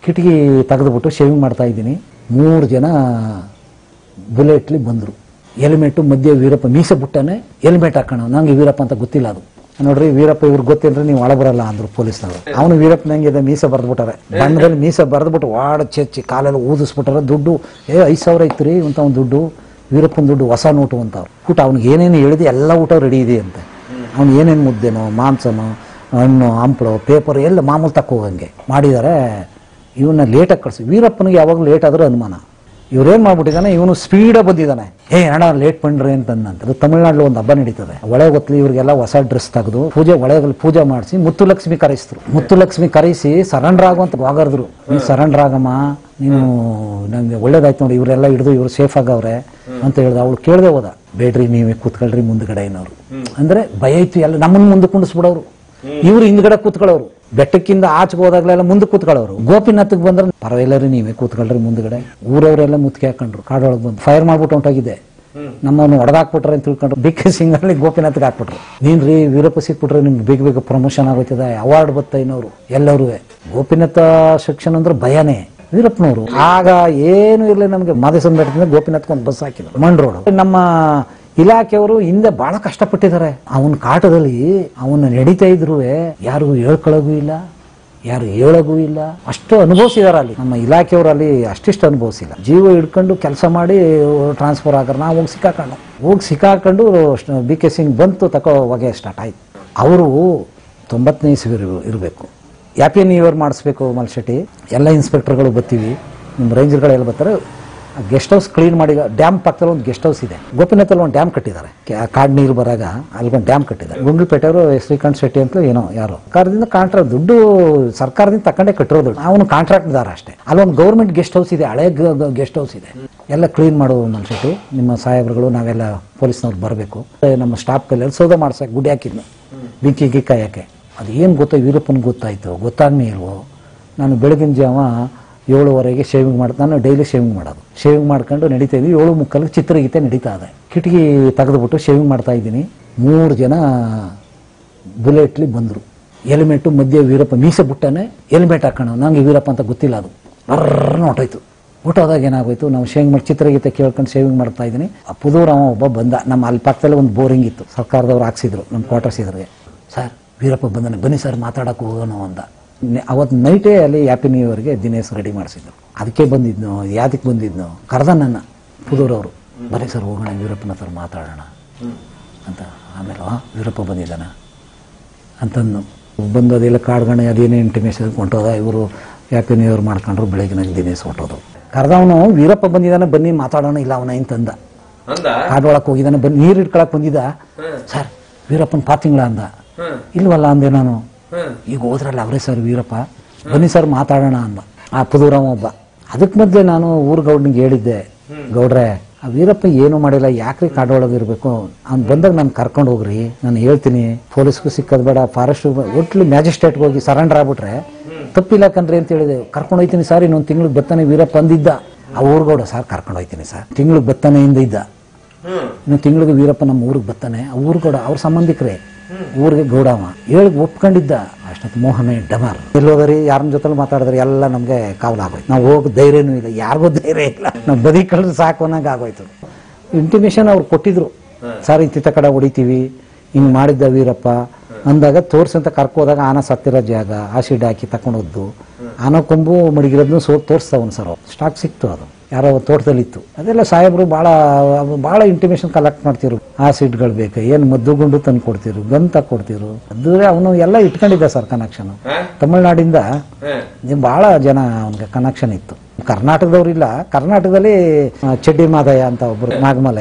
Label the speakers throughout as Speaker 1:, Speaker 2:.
Speaker 1: ಕಿಟಕಿ ತೆಗೆದುಬಿಟ್ಟು ಶೇವಿಂಗ್ ಮಾಡ್ತಾ ಇದ್ದೀನಿ ಮೂರು ಜನ ಬುಲೆಟ್ಲಿ ಬಂದರು ಹೆಲ್ಮೆಟ್ಟು ಮಧ್ಯೆ ವೀರಪ್ಪ ಮೀಸೆ ಬಿಟ್ಟಾನೆ ಹೆಲ್ಮೆಟ್ ಹಾಕೋಣ ನಂಗೆ ವೀರಪ್ಪ ಅಂತ ಗೊತ್ತಿಲ್ಲ ಅದು ನೋಡ್ರಿ ವೀರಪ್ಪ ಇವ್ರು ಗೊತ್ತಿಲ್ರಿ ನೀವು ಒಳ ಬರಲ್ಲ ಅಂದ್ರು ಪೊಲೀಸ್ನವರು ಅವನು ವೀರಪ್ಪ ನಂಗೆ ಮೀಸೆ ಬರೆದ್ಬಿಟ್ಟಾರೆ ಬಣ್ಣದಲ್ಲಿ ಮೀಸೆ ಬರೆದ್ಬಿಟ್ಟು ವಾಡ ಚೆಚ್ಚಿ ಕಾಲೆಲ್ಲ ಊದಿಸ್ಬಿಟ್ಟಾರೆ ದುಡ್ಡು ಏ ಐದು ಸಾವಿರ ಇತ್ತು ರೀ ಅಂತ ಒಂದು ದುಡ್ಡು ವೀರಪ್ಪನ ದುಡ್ಡು ಹೊಸ ನೋಟು ಅಂತ ಊಟ ಅವ್ನಿಗೆ ಏನೇನು ಹೇಳಿದೆ ಎಲ್ಲ ಊಟ ರೆಡಿ ಇದೆ ಅಂತೆ ಅವ್ನು ಏನೇನು ಮುದ್ದೆನೋ ಮಾಂಸನೋ ಹಣ್ಣು ಹಂಪಳು ಪೇಪರ್ ಎಲ್ಲ ಮಾಮೂಲು ತಕ್ಕೋಗಂಗೆ ಮಾಡಿದ್ದಾರೆ ಇವನ್ನ ಲೇಟಾಗಿ ಕಳಿಸಿ ವೀರಪ್ಪನಿಗೆ ಯಾವಾಗಲೂ ಲೇಟ್ ಆದರೂ ಅನುಮಾನ ಇವ್ರೇನ್ ಮಾಡ್ಬಿಟ್ಟಿದ್ದಾನೆ ಇವನು ಸ್ಪೀಡಾಗಿ ಬಂದಿದ್ದಾನೆ ಏ ಅಣ್ಣ ಲೇಟ್ ಪಂಡ್ರಿ ಅಂತಂದಂತ ಅದು ತಮಿಳ್ನಾಡಲ್ಲಿ ಒಂದು ಹಬ್ಬ ನಡೀತದೆ ಒಳೆ ಗೊತ್ತಲಿ ಇವ್ರಿಗೆಲ್ಲ ಹೊಸ ಡ್ರೆಸ್ ತೆಗೆದು ಪೂಜೆ ಒಳಗಲ್ಲಿ ಪೂಜೆ ಮಾಡಿಸಿ ಮುತ್ತು ಲಕ್ಷ್ಮಿ ಕರೆಸಿದ್ರು ಮುತ್ತು ಲಕ್ಷ್ಮಿ ಕರೆಸಿ ಸರೆಂಡರ್ ಆಗುವಂತ ವಾಗರ್ದ್ರು ನೀನು ಸರೆಂಡರ್ ಆಗಮ್ಮ ನೀನು ನಂಗೆ ಒಳ್ಳೇದಾಯ್ತು ನೋಡಿ ಇವರೆಲ್ಲ ಹಿಡಿದು ಇವ್ರು ಸೇಫ್ ಆಗವ್ರೆ ಅಂತ ಹೇಳ್ದ ಅವಳು ಕೇಳದೆ ಹೋದ ಬೇಡ್ರಿ ನೀವೇ ಕೂತ್ಕೊಳ್ರಿ ಮುಂದ್ಗಡೆ ಏನವ್ರು ಅಂದ್ರೆ ಭಯ ಇತ್ತು ಎಲ್ಲ ನಮ್ಮನ್ನ ಮುಂದೆ ಕುಂಡಿಸ್ಬಿಡೋರು ಇವ್ರು ಹಿಂದ್ಗಡೆ ಕೂತ್ಕೊಳ್ಳೋರು ಬೆಟ್ಟಕ್ಕಿಂದ ಆಚೆಗೆ ಹೋದಾಗ್ಲೆಲ್ಲ ಮುಂದೆ ಕೂತ್ಕೊಳ್ಳೋರು ಗೋಪಿನಾಥ್ಗೆ ಬಂದ್ರೆ ಪರವಾಗಿಲ್ಲ ರೀ ನೀವೇ ಕೂತ್ಕೊಳ್ರಿ ಮುಂದ್ಗಡೆ ಊರವರೆಲ್ಲ ಮುತ್ಕೆ ಹಾಕೊಂಡ್ರು ಕಾಡೊಳಗೆ ಬಂದು ಫೈರ್ ಮಾಡ್ಬಿಟ್ಟು ಹೊಂಟೋಗಿದ್ದೆ ನಮ್ಮನ್ನು ಹೊಡೆದಾಕ್ಬಿಟ್ರೆ ಅಂತ ತಿಳ್ಕೊಂಡ್ರು ಬಿ ಕೆ ಸಿಂಗಲ್ಲಿ ಗೋಪಿನಾಥ್ಗೆ ಹಾಕ್ಬಿಟ್ರು ನೀನ್ ರೀ ವೀರಪ್ಪ ಸಿಕ್ಬಿಟ್ರೆ ನಿಮ್ಗೆ ಬೇಗ ಬೇಗ ಪ್ರಮೋಷನ್ ಆಗೋಯ್ತದೆ ಅವಾರ್ಡ್ ಬತ್ತ ಇನ್ನೋರು ಎಲ್ಲರೂ ಗೋಪಿನಾಥ ಸೆಕ್ಷನ್ ಅಂದ್ರೆ ಭಯನೇ ವೀರಪ್ಪನವರು ಆಗ ಏನು ಇರಲಿ ನಮಗೆ ಮಾದೇಶನ್ ಬೆಟ್ಟದಿಂದ ಗೋಪಿನಾಥ್ಗೆ ಒಂದು ಬಸ್ ಹಾಕಿದ್ರು ಮಂಡ್ ರೋಡ್ ನಮ್ಮ ಇಲಾಖೆಯವರು ಹಿಂದೆ ಬಹಳ ಕಷ್ಟಪಟ್ಟಿದ್ದಾರೆ ಅವನ ಕಾಟದಲ್ಲಿ ಅವನ್ನ ನಡೀತಾ ಇದ್ರು ಯಾರಿಗೂ ಹೇಳ್ಕೊಳ್ಳೋಗೂ ಇಲ್ಲ ಯಾರು ಹೇಳೋಗೂ ಇಲ್ಲ ಅಷ್ಟು ಅನುಭವಿಸಿದಾರೆ ಅಲ್ಲಿ ನಮ್ಮ ಇಲಾಖೆಯವರು ಅಲ್ಲಿ ಅಷ್ಟಿಷ್ಟು ಅನುಭವಿಸಿಲ್ಲ ಜೀವ ಹಿಡ್ಕೊಂಡು ಕೆಲಸ ಮಾಡಿ ಟ್ರಾನ್ಸ್ಫರ್ ಆಗಾರ ನಾವು ಹೋಗಿ ಸಿಕ್ಕಾಕೊಂಡು ಹೋಗಿ ಸಿಕ್ಕಾಕೊಂಡು ಬಿ ಕೆ ಸಿಂಗ್ ಬಂತು ತಕೋ ಹೊಗೆ ಸ್ಟಾರ್ಟ್ ಆಯ್ತು ಅವರು ತೊಂಬತ್ತನೇ ಇಸ್ವಿ ಇರಬೇಕು ಹ್ಯಾಪಿ ನ್ಯೂ ಇಯರ್ ಮಾಡಿಸ್ಬೇಕು ಮಲ್ಶೆಟ್ಟಿ ಎಲ್ಲ ಇನ್ಸ್ಪೆಕ್ಟರ್ಗಳು ಬರ್ತೀವಿ ನಿಮ್ಮ ರೇಂಜರ್ಗಳೆಲ್ಲ ಬರ್ತಾರೆ ಗೆಸ್ಟ್ ಹೌಸ್ ಕ್ಲೀನ್ ಮಾಡಿ ಡ್ಯಾಮ್ ಪಕ್ಕದಲ್ಲಿ ಒಂದು ಗೆಸ್ಟ್ ಹೌಸ್ ಇದೆ ಗೋಪಿನಾಥಲ್ಲಿ ಒಂದು ಡ್ಯಾಮ್ ಕಟ್ಟಿದ್ದಾರೆ ಕ್ಯಾ- ಕಾಡ್ ನೀರು ಬರಾಗ ಅಲ್ಲಿಗೊಂದು ಡ್ಯಾಮ್ ಕಟ್ಟಿದ್ದಾರೆ ಗುಂಡ್ಲುಪೇಟೆಯವರು ಶ್ರೀಕಾಂತ್ ಶೆಟ್ಟಿ ಅಂತ ಏನೋ ಯಾರೋ ಸರ್ಕಾರದಿಂದ ಕಾಂಟ್ರಾಕ್ಟ್ ದುಡ್ಡು ಸರ್ಕಾರದಿಂದ ತಕೊಂಡೇ ಕಟ್ಟಿರೋದು ಅವನು ಕಾಂಟ್ರಾಕ್ಟ್ದಾರ ಅಷ್ಟೇ ಅಲ್ಲೊಂದು ಗೌರ್ಮೆಂಟ್ ಗೆಸ್ಟ್ ಹೌಸ್ ಇದೆ ಹಳೆ ಗೆಸ್ಟ್ ಹೌಸ್ ಇದೆ ಎಲ್ಲ ಕ್ಲೀನ್ ಮಾಡೋ ಮನ್ಸೆಟ್ಟಿ ನಿಮ್ಮ ಸಾಹೇಬ್ರುಗಳು ನಾವೆಲ್ಲ ಪೊಲೀಸ್ನವ್ರು ಬರಬೇಕು ನಮ್ಮ ಸ್ಟಾಫ್ ಕೈಲಿ ಸೌದೆ ಮಾಡ್ಸಕ್ಕೆ ಗುಡಿ ಹಾಕಿದ್ನು ಬೆಂಕಿ ಗಿಕ್ಕ ಯಾಕೆ ಅದು ಏನು ಗೊತ್ತೋ ವೀರಪ್ಪನ ಗೊತ್ತಾಯ್ತು ಗೊತ್ತಾಗ್ನೇ ಇಲ್ವೋ ನಾನು ಬೆಳಗಿನ ಜಾವ ಏಳುವರೆಗೆ ಶೇವಿಂಗ್ ಮಾಡಿ ನಾನು ಡೈಲಿ ಶೇವಿಂಗ್ ಮಾಡೋದು ಶೇವಿಂಗ್ ಮಾಡ್ಕೊಂಡು ನಡೀತಾ ಇದ್ವಿ ಏಳು ಮುಕ್ಕಲಿಗೆ ಚಿತ್ರಗೀತೆ ನಡೀತಾ ಇದೆ ಕಿಟಕಿ ತೆಗೆದುಬಿಟ್ಟು ಶೇವಿಂಗ್ ಮಾಡ್ತಾ ಇದ್ದೀನಿ ಮೂರು ಜನ ಬುಲೆಟ್ಲಿ ಬಂದರು ಹೆಲ್ಮೆಟ್ಟು ಮಧ್ಯೆ ವೀರಪ್ಪ ಮೀಸೆ ಬಿಟ್ಟಾನೆ ಹೆಲ್ಮೆಟ್ ಹಾಕೋಣ ನಂಗೆ ವೀರಪ್ಪ ಅಂತ ಗೊತ್ತಿಲ್ಲ ಅದು ಬರ್ರನ್ನ ಹೊಟ್ಟೋಯ್ತು ಊಟೋದಾಗ ಏನಾಗೋಯ್ತು ನಾವು ಶೇವಿಂಗ್ ಮಾಡಿ ಚಿತ್ರಗೀತೆ ಕೇಳ್ಕೊಂಡು ಶೇವಿಂಗ್ ಮಾಡ್ತಾ ಇದ್ದೀನಿ ಆ ಪುದೂರ್ ಅವ ಒಬ್ಬ ಬಂದ ನಮ್ಮ ಅಲ್ಲಿ ಪಕ್ಕದಲ್ಲಿ ಒಂದು ಬೋರಿಂಗ್ ಇತ್ತು ಸರ್ಕಾರದವ್ರು ಹಾಕ್ಸಿದ್ರು ನಮ್ಮ ಕ್ವಾರ್ಟರ್ಸ್ ಇದ್ರಿಗೆ ಸರ್ ವೀರಪ್ಪ ಬಂದಾನೆ ಬನ್ನಿ ಸರ್ ಮಾತಾಡಕ್ಕೆ ಹೋಗೋಣ ಅಂದ ನೆ- ಅವತ್ತು ನೈಟೇ ಅಲ್ಲಿ ಹ್ಯಾಪಿ ನ್ಯೂ ಇಯರ್ಗೆ ದಿನೇಶ್ ರೆಡಿ ಮಾಡಿಸಿದ್ರು ಅದಕ್ಕೆ ಬಂದಿದ್ನು ಯಾದಕ್ಕೆ ಬಂದಿದ್ನು ಕರೆದ ನನ್ನ ಪುದೂರವರು ಬನ್ನಿ ಸರ್ ಹೋಗೋಣ ವೀರಪ್ಪನ ಹತ್ರ ಮಾತಾಡೋಣ ಅಂತ ಆಮೇಲೆ ಆ ವೀರಪ್ಪ ಬಂದಿದ್ದಾನ ಅಂತಂದು ಬಂದು ಅದೆಲ್ಲ ಕಾಡ್ಗಣೆ ಅದೇನೇ ಇಂಟಿಮೇಷನ್ ಹೊಂಟೋದ ಇವರು ಹ್ಯಾಪಿ ನ್ಯೂ ಇಯರ್ ಮಾಡ್ಕೊಂಡ್ರು ಬೆಳಗಿನ ದಿನೇಶ್ ಹೊಂಟೋದು ಕರೆದವನು ವೀರಪ್ಪ ಬಂದಿದ್ದಾನೆ ಬನ್ನಿ ಮಾತಾಡೋಣ ಇಲ್ಲ ಅವನ ಅಂತಂದ
Speaker 2: ಅಂದ
Speaker 1: ಕಾಡೊಳಕ್ಕೆ ಹೋಗಿದ್ದಾನೆ ಬಂದು ನೀರು ಇಟ್ಕೊಳಕ್ ಬಂದಿದ್ದ ಸರ್ ವೀರಪ್ಪನ ಪಾತಿಂಗಳ ಅಂದ ಇಲ್ವಲ್ಲ ಅಂದೆ ನಾನು ಈಗ ಹೋದ್ರಲ್ಲ ಅವರೇ ಸರ್ ವೀರಪ್ಪ ಬನ್ನಿ ಸರ್ ಮಾತಾಡೋಣ ಅಂದ ಆ ಪುದೂರವ ಒಬ್ಬ ಅದಕ್ಕೆ ಮೊದಲೇ ನಾನು ಊರ್ ಗೌಡ್ನಿಗೆ ಹೇಳಿದ್ದೆ ಗೌಡ್ರೆ ಆ ವೀರಪ್ಪ ಏನು ಮಾಡಿಲ್ಲ ಯಾಕ್ರಿ ಕಾಡೊಳಗೆ ಇರಬೇಕು ಅವ್ನು ಬಂದಾಗ ನಾನು ಕರ್ಕೊಂಡು ಹೋಗ್ರಿ ನಾನು ಹೇಳ್ತೀನಿ ಪೊಲೀಸ್ಗೂ ಸಿಕ್ಕದ್ ಬೇಡ ಫಾರೆಸ್ಟ್ ಒಟ್ಲಿ ಮ್ಯಾಜಿಸ್ಟ್ರೇಟ್ಗೆ ಹೋಗಿ ಸರೆಂಡರ್ ಆಗ್ಬಿಟ್ರೆ ತಪ್ಪಿಲ್ಲ ಕಣ್ರಿ ಅಂತ ಹೇಳಿದೆ ಕರ್ಕೊಂಡು ಹೋಯ್ತೀನಿ ಸರ್ ಇನ್ನೊಂದು ತಿಂಗ್ಳಿಗೆ ಬರ್ತಾನೆ ವೀರಪ್ಪ ಅಂದಿದ್ದ ಆ ಊರ್ಗೌಡ ಸರ್ ಕರ್ಕೊಂಡು ಹೋಯ್ತೀನಿ ಸರ್ ತಿಂಗ್ಳಿಗೆ ಬರ್ತಾನೆ ಇಂದ ಇದ್ದ ಇನ್ನು ತಿಂಗಳಿಗೆ ವೀರಪ್ಪ ನಮ್ಮ ಊರಿಗೆ ಬರ್ತಾನೆ ಆ ಊರ್ಗೌಡ ಅವ್ರ ಸಂಬಂಧಿಕರೇ ಊರಿಗೆ ಗೌಡವ ಹೇಳಿ ಒಪ್ಕೊಂಡಿದ್ದ ಅಷ್ಟೊತ್ತು ಮೋಹನ ಡಮರ್ ಎಲ್ಲೋದರಿ ಯಾರನ್ನ ಜೊತೆ ಮಾತಾಡಿದ್ರೆ ಎಲ್ಲ ನಮಗೆ ಕಾವಲಾಗೋಯ್ತು ನಾವು ಹೋಗಿ ಧೈರ್ಯನೂ ಇಲ್ಲ ಯಾರಿಗೂ ಧೈರ್ಯ ಇಲ್ಲ ನಾವು ಬದುಕಳ್ರೆ ಸಾಕು ಅನ್ನಂಗೆ ಆಗೋಯ್ತು ಇಂಟಿಮೇಷನ್ ಅವ್ರು ಕೊಟ್ಟಿದ್ರು ಸರ್ ಇಂತಿತ್ತ ಕಡೆ ಹೊಡಿತೀವಿ ಹಿಂಗೆ ಮಾಡಿದ್ದ ವೀರಪ್ಪ ಅಂದಾಗ ತೋರ್ಸಂತ ಕರ್ಕೋದಾಗ ಆನ ಸತ್ತಿರೋ ಜಾಗ ಆಸಿಡ್ ಹಾಕಿ ತಗೊಂಡೋದ್ದು ಆನ ಕೊಂಬು ಮಡಗಿರೋದನ್ನು ಸೋ ತೋರಿಸ್ತಾವನ್ ಸರ್ ಸ್ಟಾಕ್ ಸಿಕ್ತು ಅದು ಯಾರೋ ತೋಟದಲ್ಲಿತ್ತು ಅದೆಲ್ಲ ಸಾಹೇಬರು ಭಾಳ ಭಾಳ ಇಂಟಿಮೇಷನ್ ಕಲೆಕ್ಟ್ ಮಾಡ್ತಿರು ಆಸಿಡ್ಗಳು ಬೇಕು ಏನು ಮದ್ದು ಗುಂಡು ತಂದು ಕೊಡ್ತಿರು ಗನ್ ಕೊಡ್ತಿರು ಅದ್ರೆ ಅವನು ಎಲ್ಲ ಇಟ್ಕೊಂಡಿದ್ದ ಸರ್ ಕನೆಕ್ಷನ್ ತಮಿಳ್ನಾಡಿಂದ ಇದು ಭಾಳ ಜನ ಅವನಿಗೆ ಕನೆಕ್ಷನ್ ಇತ್ತು ಕರ್ನಾಟಕದವ್ರು ಇಲ್ಲ ಕರ್ನಾಟಕದಲ್ಲಿ ಆ, ಚಡ್ಡಿ ಮಾದಯ್ಯ ಅಂತ ಒಬ್ರು ನಾಗಮಲೆ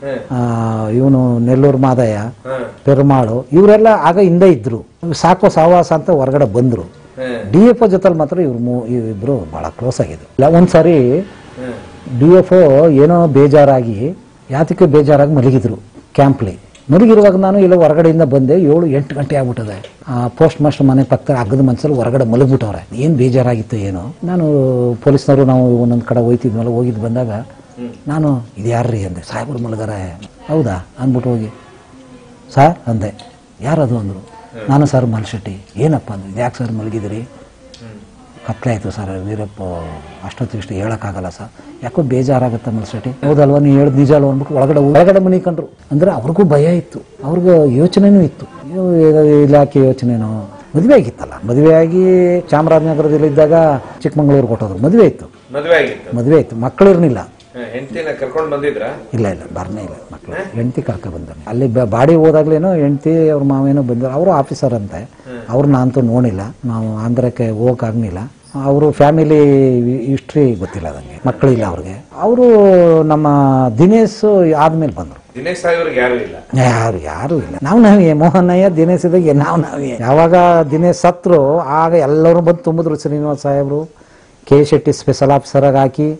Speaker 1: ಇವನು ನೆಲ್ಲೂರು ಮಾದಯ್ಯ ಪೆರುಮಾಳು ಇವರೆಲ್ಲ ಆಗ ಹಿಂದೆ ಇದ್ರು ಸಾಕೋ ಸಹವಾಸ ಅಂತ ಹೊರಗಡೆ ಬಂದ್ರು ಡಿ ಎಫ್ ಜೊತೆಲಿ ಮಾತ್ರ ಇವ್ರು ಮೂ ಇಬ್ರು ಬಹಳ ಕ್ಲೋಸ್ ಆಗಿದ್ರು ಇಲ್ಲ ಒಂದ್ಸರಿ ಡಿ ಎಫ್ ಏನೋ ಬೇಜಾರಾಗಿ ಯಾತಕ್ಕೆ ಬೇಜಾರಾಗಿ ಮಲಗಿದ್ರು ಕ್ಯಾಂಪ್ಲಿ ಮಲಗಿರುವಾಗ ನಾನು ಇಲ್ಲ ಹೊರಗಡೆಯಿಂದ ಬಂದೆ ಏಳು ಎಂಟು ಗಂಟೆ ಆಗ್ಬಿಟ್ಟದೆ ಆ ಪೋಸ್ಟ್ ಮಾಸ್ಟರ್ ಮನೆ ಪಕ್ಕ ಹಗ್ಗದ ಮನ್ಸಲ್ಲಿ ಹೊರಗಡೆ ಮಲಗ್ಬಿಟ್ಟವ್ರೆ ಏನು ಬೇಜಾರಾಗಿತ್ತು ಏನೋ ನಾನು ಪೊಲೀಸ್ನವರು ನಾವು ಒಂದೊಂದು ಕಡೆ ಹೋಯ್ತಿದ್ವಲ್ಲ ಹೋಗಿದ್ದು ಬಂದಾಗ ನಾನು ಇದು ಯಾರ್ರೀ ಅಂದೆ ಸಾಹೇಬ್ರು ಮಲಗಾರೆ ಹೌದಾ ಅಂದ್ಬಿಟ್ಟು ಹೋಗಿ ಸರ್ ಅಂದೆ ಯಾರದು ಅಂದರು ನಾನು ಸರ್ ಮಲ್ಶೆಟ್ಟಿ ಏನಪ್ಪ ಅಂದ್ರು ಯಾಕೆ ಸರ್ ಮಲಗಿದಿರಿ ಕತ್ಲೆ ಆಯಿತು ಸರ್ ವೀರಪ್ಪ ಅಷ್ಟೊತ್ತು ಇಷ್ಟು ಹೇಳೋಕ್ಕಾಗಲ್ಲ ಸರ್ ಯಾಕೋ ಬೇಜಾರಾಗುತ್ತೆ ಮಲ್ಸಟಿ ಹೌದಲ್ವಾ ನೀವು ಹೇಳೋದು ನಿಜ ಅಲ್ವ ಅಂದ್ಬಿಟ್ಟು ಒಳಗಡೆ ಒಳಗಡೆ ಮನೆ ಕಂಡ್ರು ಅಂದರೆ ಅವ್ರಿಗೂ ಭಯ ಇತ್ತು ಅವ್ರಿಗೂ ಯೋಚನೆನೂ ಇತ್ತು ಅಯ್ಯೋ, ಇದು ಇಲಾಖೆ ಯೋಚನೆನೋ ಮದುವೆ ಆಗಿತ್ತಲ್ಲ ಮದುವೆ ಆಗಿ ಚಾಮರಾಜನಗರದಲ್ಲಿ ಇದ್ದಾಗ ಚಿಕ್ಕಮಂಗ್ಳೂರು ಕೊಟ್ಟೋದ್ರು ಮದುವೆ ಇತ್ತು
Speaker 2: ಮದುವೆ ಆಗಿತ್ತು
Speaker 1: ಮದುವೆ ಇತ್ತು ಮಕ್ಕಳು ಇರಲಿಲ್ಲ
Speaker 2: ಹೆಂಡತಿನ ಕರ್ಕೊಂಡು ಬಂದಿದ್ರ
Speaker 1: ಇಲ್ಲ ಇಲ್ಲ ಬರ್ನೇ ಇಲ್ಲ ಮಕ್ಕಳು ಹೆಂಡತಿ ಕರ್ಕೊ ಬಂದಾನೆ ಅಲ್ಲಿ ಬ- ಬಾಡಿ ಹೋದಾಗ್ಲೇನೋ ಹೆಂಡತಿ ಅವ್ರ ಮಾವೇನೋ ಬಂದರು ಅವರು ಆಫೀಸರ್ ಅಂತೆ ಅವ್ರನ್ನ ಅಂತೂ ನೋಡಿಲ್ಲ ನಾವು ಆಂಧ್ರಕ್ಕೆ ಹೋಗಕ್ಕಾಗಲಿಲ್ಲ ಅವರು ಫ್ಯಾಮಿಲಿ ಹಿಸ್ಟ್ರಿ ಗೊತ್ತಿಲ್ಲ ನನಗೆ ಮಕ್ಕಳಿಲ್ಲ ಅವ್ರಿಗೆ ಅವರು ನಮ್ಮ ದಿನೇಶ್ ಆದ್ಮೇಲೆ ಬಂದರು
Speaker 2: ದಿನೇಶ್ ಸಾಹೇಬ್ರಿಗೆ ಯಾರು ಇಲ್ಲ
Speaker 1: ಯಾರು ಯಾರು ಇಲ್ಲ ನಾವು ನಾವೇ ಮೋಹನಯ್ಯ ದಿನೇಶ್ ಇದ್ದಾಗ ನಾವು ನಾವೇ ಯಾವಾಗ ದಿನೇಶ್ ಸತ್ರು ಆಗ ಎಲ್ಲರೂ ಬಂದು ತುಂಬಿದ್ರು ಶ್ರೀನಿವಾಸ್ ಸಾಹೇಬರು ಕೆ ಶೆಟ್ಟಿ ಸ್ಪೆಷಲ್ ಆಫೀಸರ್ ಆಗಿ ಹಾಕಿ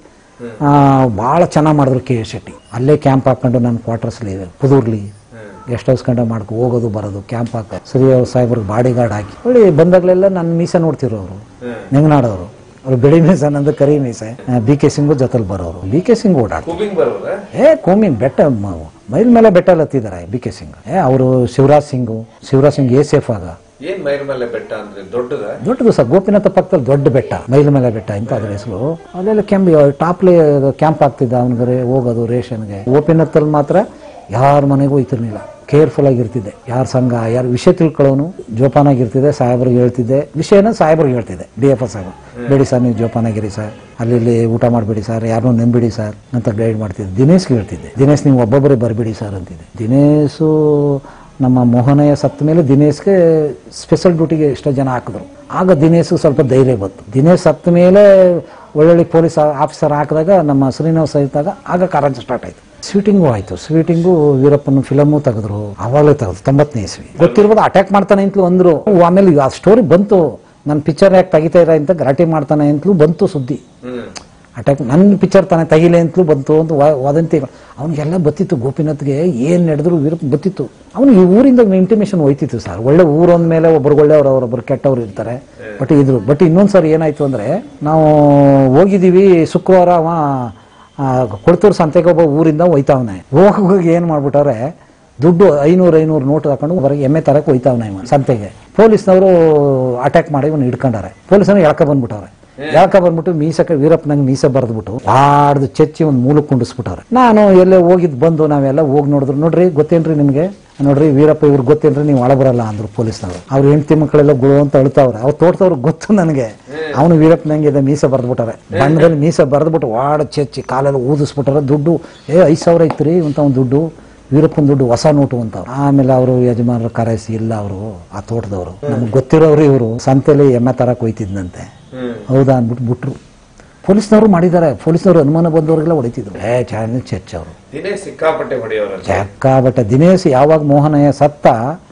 Speaker 1: ಭಾಳ ಚೆನ್ನಾಗಿ ಮಾಡಿದ್ರು ಕೆ ಶೆಟ್ಟಿ ಅಲ್ಲೇ ಕ್ಯಾಂಪ್ ಹಾಕೊಂಡು ನನ್ನ ಕ್ವಾರ್ಟರ್ಸ್ಲಿ ಪುದೂರ್ಲಿ ಗೆಸ್ಟ್ ಹೌಸ್ ಕಂಡ ಮಾಡ್ಕೊ ಹೋಗೋದು ಬರೋದು ಕ್ಯಾಂಪ್ ಹಾಕ ಶ್ರೀ ಸಾಹೇಬ್ರಿಗೆ ಬಾಡಿ ಗಾರ್ಡ್ ಹಾಕಿ ಒಳ್ಳೆ ಬಂದಾಗಲೆಲ್ಲ ನನ್ನ ಮೀಸೆ ನೋಡ್ತಿರೋ ಅವರು ನೆಂಗನಾಡೋರು ಅವ್ರು ಬಿಳಿ ಮೀಸೆ ನಂದು ಕರಿ ಮೀಸೆ ಬಿ ಕೆ ಸಿಂಗು ಜೊತೆಲಿ ಬರೋರು ಬಿ ಕೆ ಸಿಂಗ್ ಓಡಾಡ್ತಾರೆ
Speaker 2: ಕೂಬಿಂಗ್ ಬರೋದ
Speaker 1: ಏ ಕೋಮಿನ್ ಬೆಟ್ಟ ಮ- ಮೈಲ್ ಮೇಲೆ ಬೆಟ್ಟ ಹತ್ತಿದ್ದಾರೆ ಬಿ ಕೆ ಸಿಂಗ್ ಏ ಅವರು ಶಿವರಾಜ್ ಸಿಂಗು ಶಿವರಾಜ್ ಸಿಂಗ್ ಎ ಸೇಫ್ ಆಗ
Speaker 2: ಏನ್ ಮೈರ್ ಮೇಲೆ ಬೆಟ್ಟ ಅಂದ್ರೆ ದೊಡ್ಡದ
Speaker 1: ದೊಡ್ಡದು ಸರ್ ಗೋಪಿನಾಥ ಪಕ್ಕದಲ್ಲಿ ದೊಡ್ಡ ಬೆಟ್ಟ ಮೈಲ್ ಮೇಲೆ ಬೆಟ್ಟ ಅಂತ ಅದ್ರ ಹೆಸರು ಅಲ್ಲೆಲ್ಲ ಕ್ಯಾಂಪ್ ಟಾಪ್ಲಿ ಕ್ಯಾಂಪ್ ಆಗ್ತಿದ್ದ ಅವನಿಗೆ ಹೋಗೋದು ರೇಷನ್ಗೆ ಗೋಪಿನಾಥಲ್ಲಿ ಮಾತ್ರ ಯಾರ ಮನೆಗೂ ಹೋಯ್ತಿರ್ಲಿಲ್ಲ ಕೇರ್ಫುಲ್ ಆಗಿರ್ತಿದ್ದೆ ಯಾರ ಸಂಘ ಯಾರು ವಿಷಯ ತಿಳ್ಕೊಳ್ಳೋನು ಜೋಪಾನಾಗಿರ್ತಿದ್ದೆ ಸಾಹೇಬ್ರಿಗೆ ಹೇಳ್ತಿದ್ದೆ ವಿಷಯನ ಸಾಹೇಬ್ರಿಗೆ ಹೇಳ್ತಿದ್ದೆ ಡಿ ಎಫ್ ಎಸ್ ಸಾಹೇಬ್ ಬೇಡಿ ಸರ್ ನೀವು ಜೋಪಾನಾಗಿರಿ ಸರ್ ಅಲ್ಲಿ ಇಲ್ಲಿ ಊಟ ಮಾಡಬೇಡಿ ಸರ್ ಯಾರನ್ನೂ ನಂಬಿಡಿ ಸರ್ ಅಂತ ಗೈಡ್ ಮಾಡ್ತಿದ್ದೆ ದಿನೇಶ್ಗೆ ಹೇಳ್ತಿದ್ದೆ ದಿನೇಶ್ ನೀವು ಒಬ್ಬೊಬ್ಬರೇ ಬರಬೇಡಿ ಸರ್ ಅಂತಿದ್ದೆ ದಿನೇಶು ನಮ್ಮ ಮೋಹನಯ್ಯ ಸತ್ತ ಮೇಲೆ ದಿನೇಶ್ಗೆ ಸ್ಪೆಷಲ್ ಡ್ಯೂಟಿಗೆ ಎಷ್ಟೋ ಜನ ಹಾಕಿದ್ರು ಆಗ ದಿನೇಶ್ ಸ್ವಲ್ಪ ಧೈರ್ಯ ಬಂತು ದಿನೇಶ್ ಸತ್ತ ಮೇಲೆ ಒಳ್ಳೊಳ್ಳೆ ಪೊಲೀಸ್ ಆಫೀಸರ್ ಹಾಕಿದಾಗ ನಮ್ಮ ಶ್ರೀನಿವಾಸ ಇದ್ದಾಗ ಆಗ ಕಾರಂಜ ಸ್ಟಾರ್ಟ್ ಆಯ್ತು ಸ್ವೀಟಿಂಗು ಆಯ್ತು ಸ್ವೀಟಿಂಗು ವೀರಪ್ಪನ ಫಿಲಮು ತೆಗೆದ್ರು ಅವಾಗಲೇ ತೆಗೆದ್ರು ತೊಂಬತ್ತನೇ ಇಸ್ವಿ ಗೊತ್ತಿರ್ಬೋದು ಅಟ್ಯಾಕ್ ಮಾಡ್ತಾನೆ ಅಂತಲೂ ಅಂದ್ರು ಆಮೇಲೆ ಆ ಸ್ಟೋರಿ ಬಂತು ನನ್ನ ಪಿಕ್ಚರ್ ಯಾಕೆ ತೆಗಿತಾ ಇರ ಅಂತ ಗಲಾಟೆ ಮಾಡ್ತಾನೆ ಅಂತಲೂ ಬಂತು ಸುದ್ದಿ
Speaker 2: ಹ್ಮ್
Speaker 1: ಅಟ್ಯಾಕ್ ನನ್ನ ಪಿಕ್ಚರ್ ತಾನೆ ತೆಗಿಲೆ ಅಂತಲೂ ಬಂತು ಅಂತ ವ- ವದಂತಿಗಳು ಅವನಿಗೆಲ್ಲ ಗೊತ್ತಿತ್ತು ಗೋಪಿನಾಥ್ಗೆ ಏನು ನಡೆದ್ರು ವೀರಪ್ಪ ಗೊತ್ತಿತ್ತು ಅವನು ಈ ಊರಿಂದ ಇಂಟಿಮೇಷನ್ ಹೋಯ್ತಿತ್ತು ಸರ್ ಒಳ್ಳೆ ಊರು ಮೇಲೆ ಒಬ್ರು ಒಳ್ಳೆಯವರು ಅವರೊಬ್ರು ಕೆಟ್ಟವ್ರು ಇರ್ತಾರೆ ಬಟ್ ಇದ್ರು ಬಟ್ ಇನ್ನೊಂದು ಸರಿ ಏನಾಯ್ತು ಅಂದರೆ ನಾವು ಹೋಗಿದ್ದೀವಿ ಶುಕ್ರವಾರ ಅವ ಆ, ಕೊಳ್ತೂರು ಸಂತೆಗೆ ಒಬ್ಬ ಊರಿಂದ ಹೋಯ್ತಾವನೆ ಹೋಗಿ ಹೋಗಿ ಏನು ಮಾಡ್ಬಿಟ್ಟವ್ರೆ ದುಡ್ಡು ಐನೂರು ಐನೂರು ನೋಟ್ ಹಾಕೊಂಡು ಹೊರಗೆ ಎಮ್ಮೆ ತರಕ್ಕೆ ಹೋಯ್ತಾವನೆ ಇವ ಸಂತೆಗೆ ಪೊಲೀಸ್ನವರು ಅಟ್ಯಾಕ್ ಮಾಡಿ ಇವನು ಹಿಡ್ಕೊಂಡಾರೆ ಪೊಲೀಸರು ಎಳ್ಕ ಬಂದ್ಬಿಟ್ಟವ್ರೆ ಯಾಕ ಬಂದ್ಬಿಟ್ಟು ಮೀಸಕ್ಕೆ ವೀರಪ್ಪನಂಗೆ ಮೀಸೆ ಬರೆದ್ಬಿಟ್ಟು ಆಡ್ದು ಚೆಚ್ಚಿ ಒಂದು ಮೂಲಕ್ಕೆ ಕುಂಡಿಸ್ಬಿಟ್ಟವ್ರೆ ನಾನು ಎಲ್ಲೇ ಹೋಗಿದ್ ಬಂದು ನಾವೆಲ್ಲ ಹೋಗಿ ನೋಡಿದ್ರು ನೋಡ್ರಿ ಗೊತ್ತೇನ್ರಿ ನಿಮಗೆ ನೋಡ್ರಿ ವೀರಪ್ಪ ಇವ್ರು ಗೊತ್ತೇನ್ರಿ ನೀವು ಒಳ ಬರಲ್ಲ ಅಂದ್ರು ಪೊಲೀಸ್ನವರು ಅವ್ರ ಹೆಂಡತಿ ಮಕ್ಕಳೆಲ್ಲ ಗುಳು ಅಂತ ಅಳ್ತಾವ್ರೆ ಅವ್ರು ತೋಟದವ್ರು ಗೊತ್ತು ನನಗೆ ಅವನು ವೀರಪ್ಪನಂಗೆ ಇದೆ ಮೀಸೆ ಬರೆದ್ಬಿಟ್ಟಾರೆ ಬಣ್ಣದಲ್ಲಿ ಮೀಸೆ ಬರೆದ್ಬಿಟ್ಟು ವಾಡ ಚೆಚ್ಚಿ ಕಾಲೆಲ್ಲ ಊದಿಸ್ಬಿಟ್ಟಾರೆ ದುಡ್ಡು ಏ ಐದು ಸಾವಿರ ಐತ್ರಿ ಅಂತ ಒಂದು ದುಡ್ಡು ವೀರಪ್ಪನ ದುಡ್ಡು ಹೊಸ ನೋಟು ಅಂತ ಅವ್ರು. ಆಮೇಲೆ ಅವರು ಯಜಮಾನರು ಕರೆಸಿ ಇಲ್ಲ ಅವರು ಆ ತೋಟದವರು ನಮ್ಗೆ ಗೊತ್ತಿರೋರು ಇವರು ಸಂತೆಲಿ ಎಮ್ಮೆ ತರಕ್ ಹೋಯ್ತಿದ್ನಂತೆ
Speaker 2: ಹ್ಮ್
Speaker 1: ಹೌದಾ ಅಂದ್ಬಿಟ್ಟು ಬಿಟ್ರು ಪೊಲೀಸ್ನವರು ಮಾಡಿದ್ದಾರೆ ಪೊಲೀಸ್ನವರು ಅನುಮಾನ ಬಂದವರಿಗೆಲ್ಲ ಹೊಡಿತಿದ್ರು ಏ ಚಾನೆ ಚೆಚ್ ಅವರು
Speaker 2: ದಿನೇಶ್ ಸಿಕ್ಕಾಪಟ್ಟೆ ಹೊಡೆಯೋರ
Speaker 1: ಬಟ್ ದಿನೇಶ್ ಯಾವಾಗ ಮೋಹನಯ್ಯ ಸತ್ತ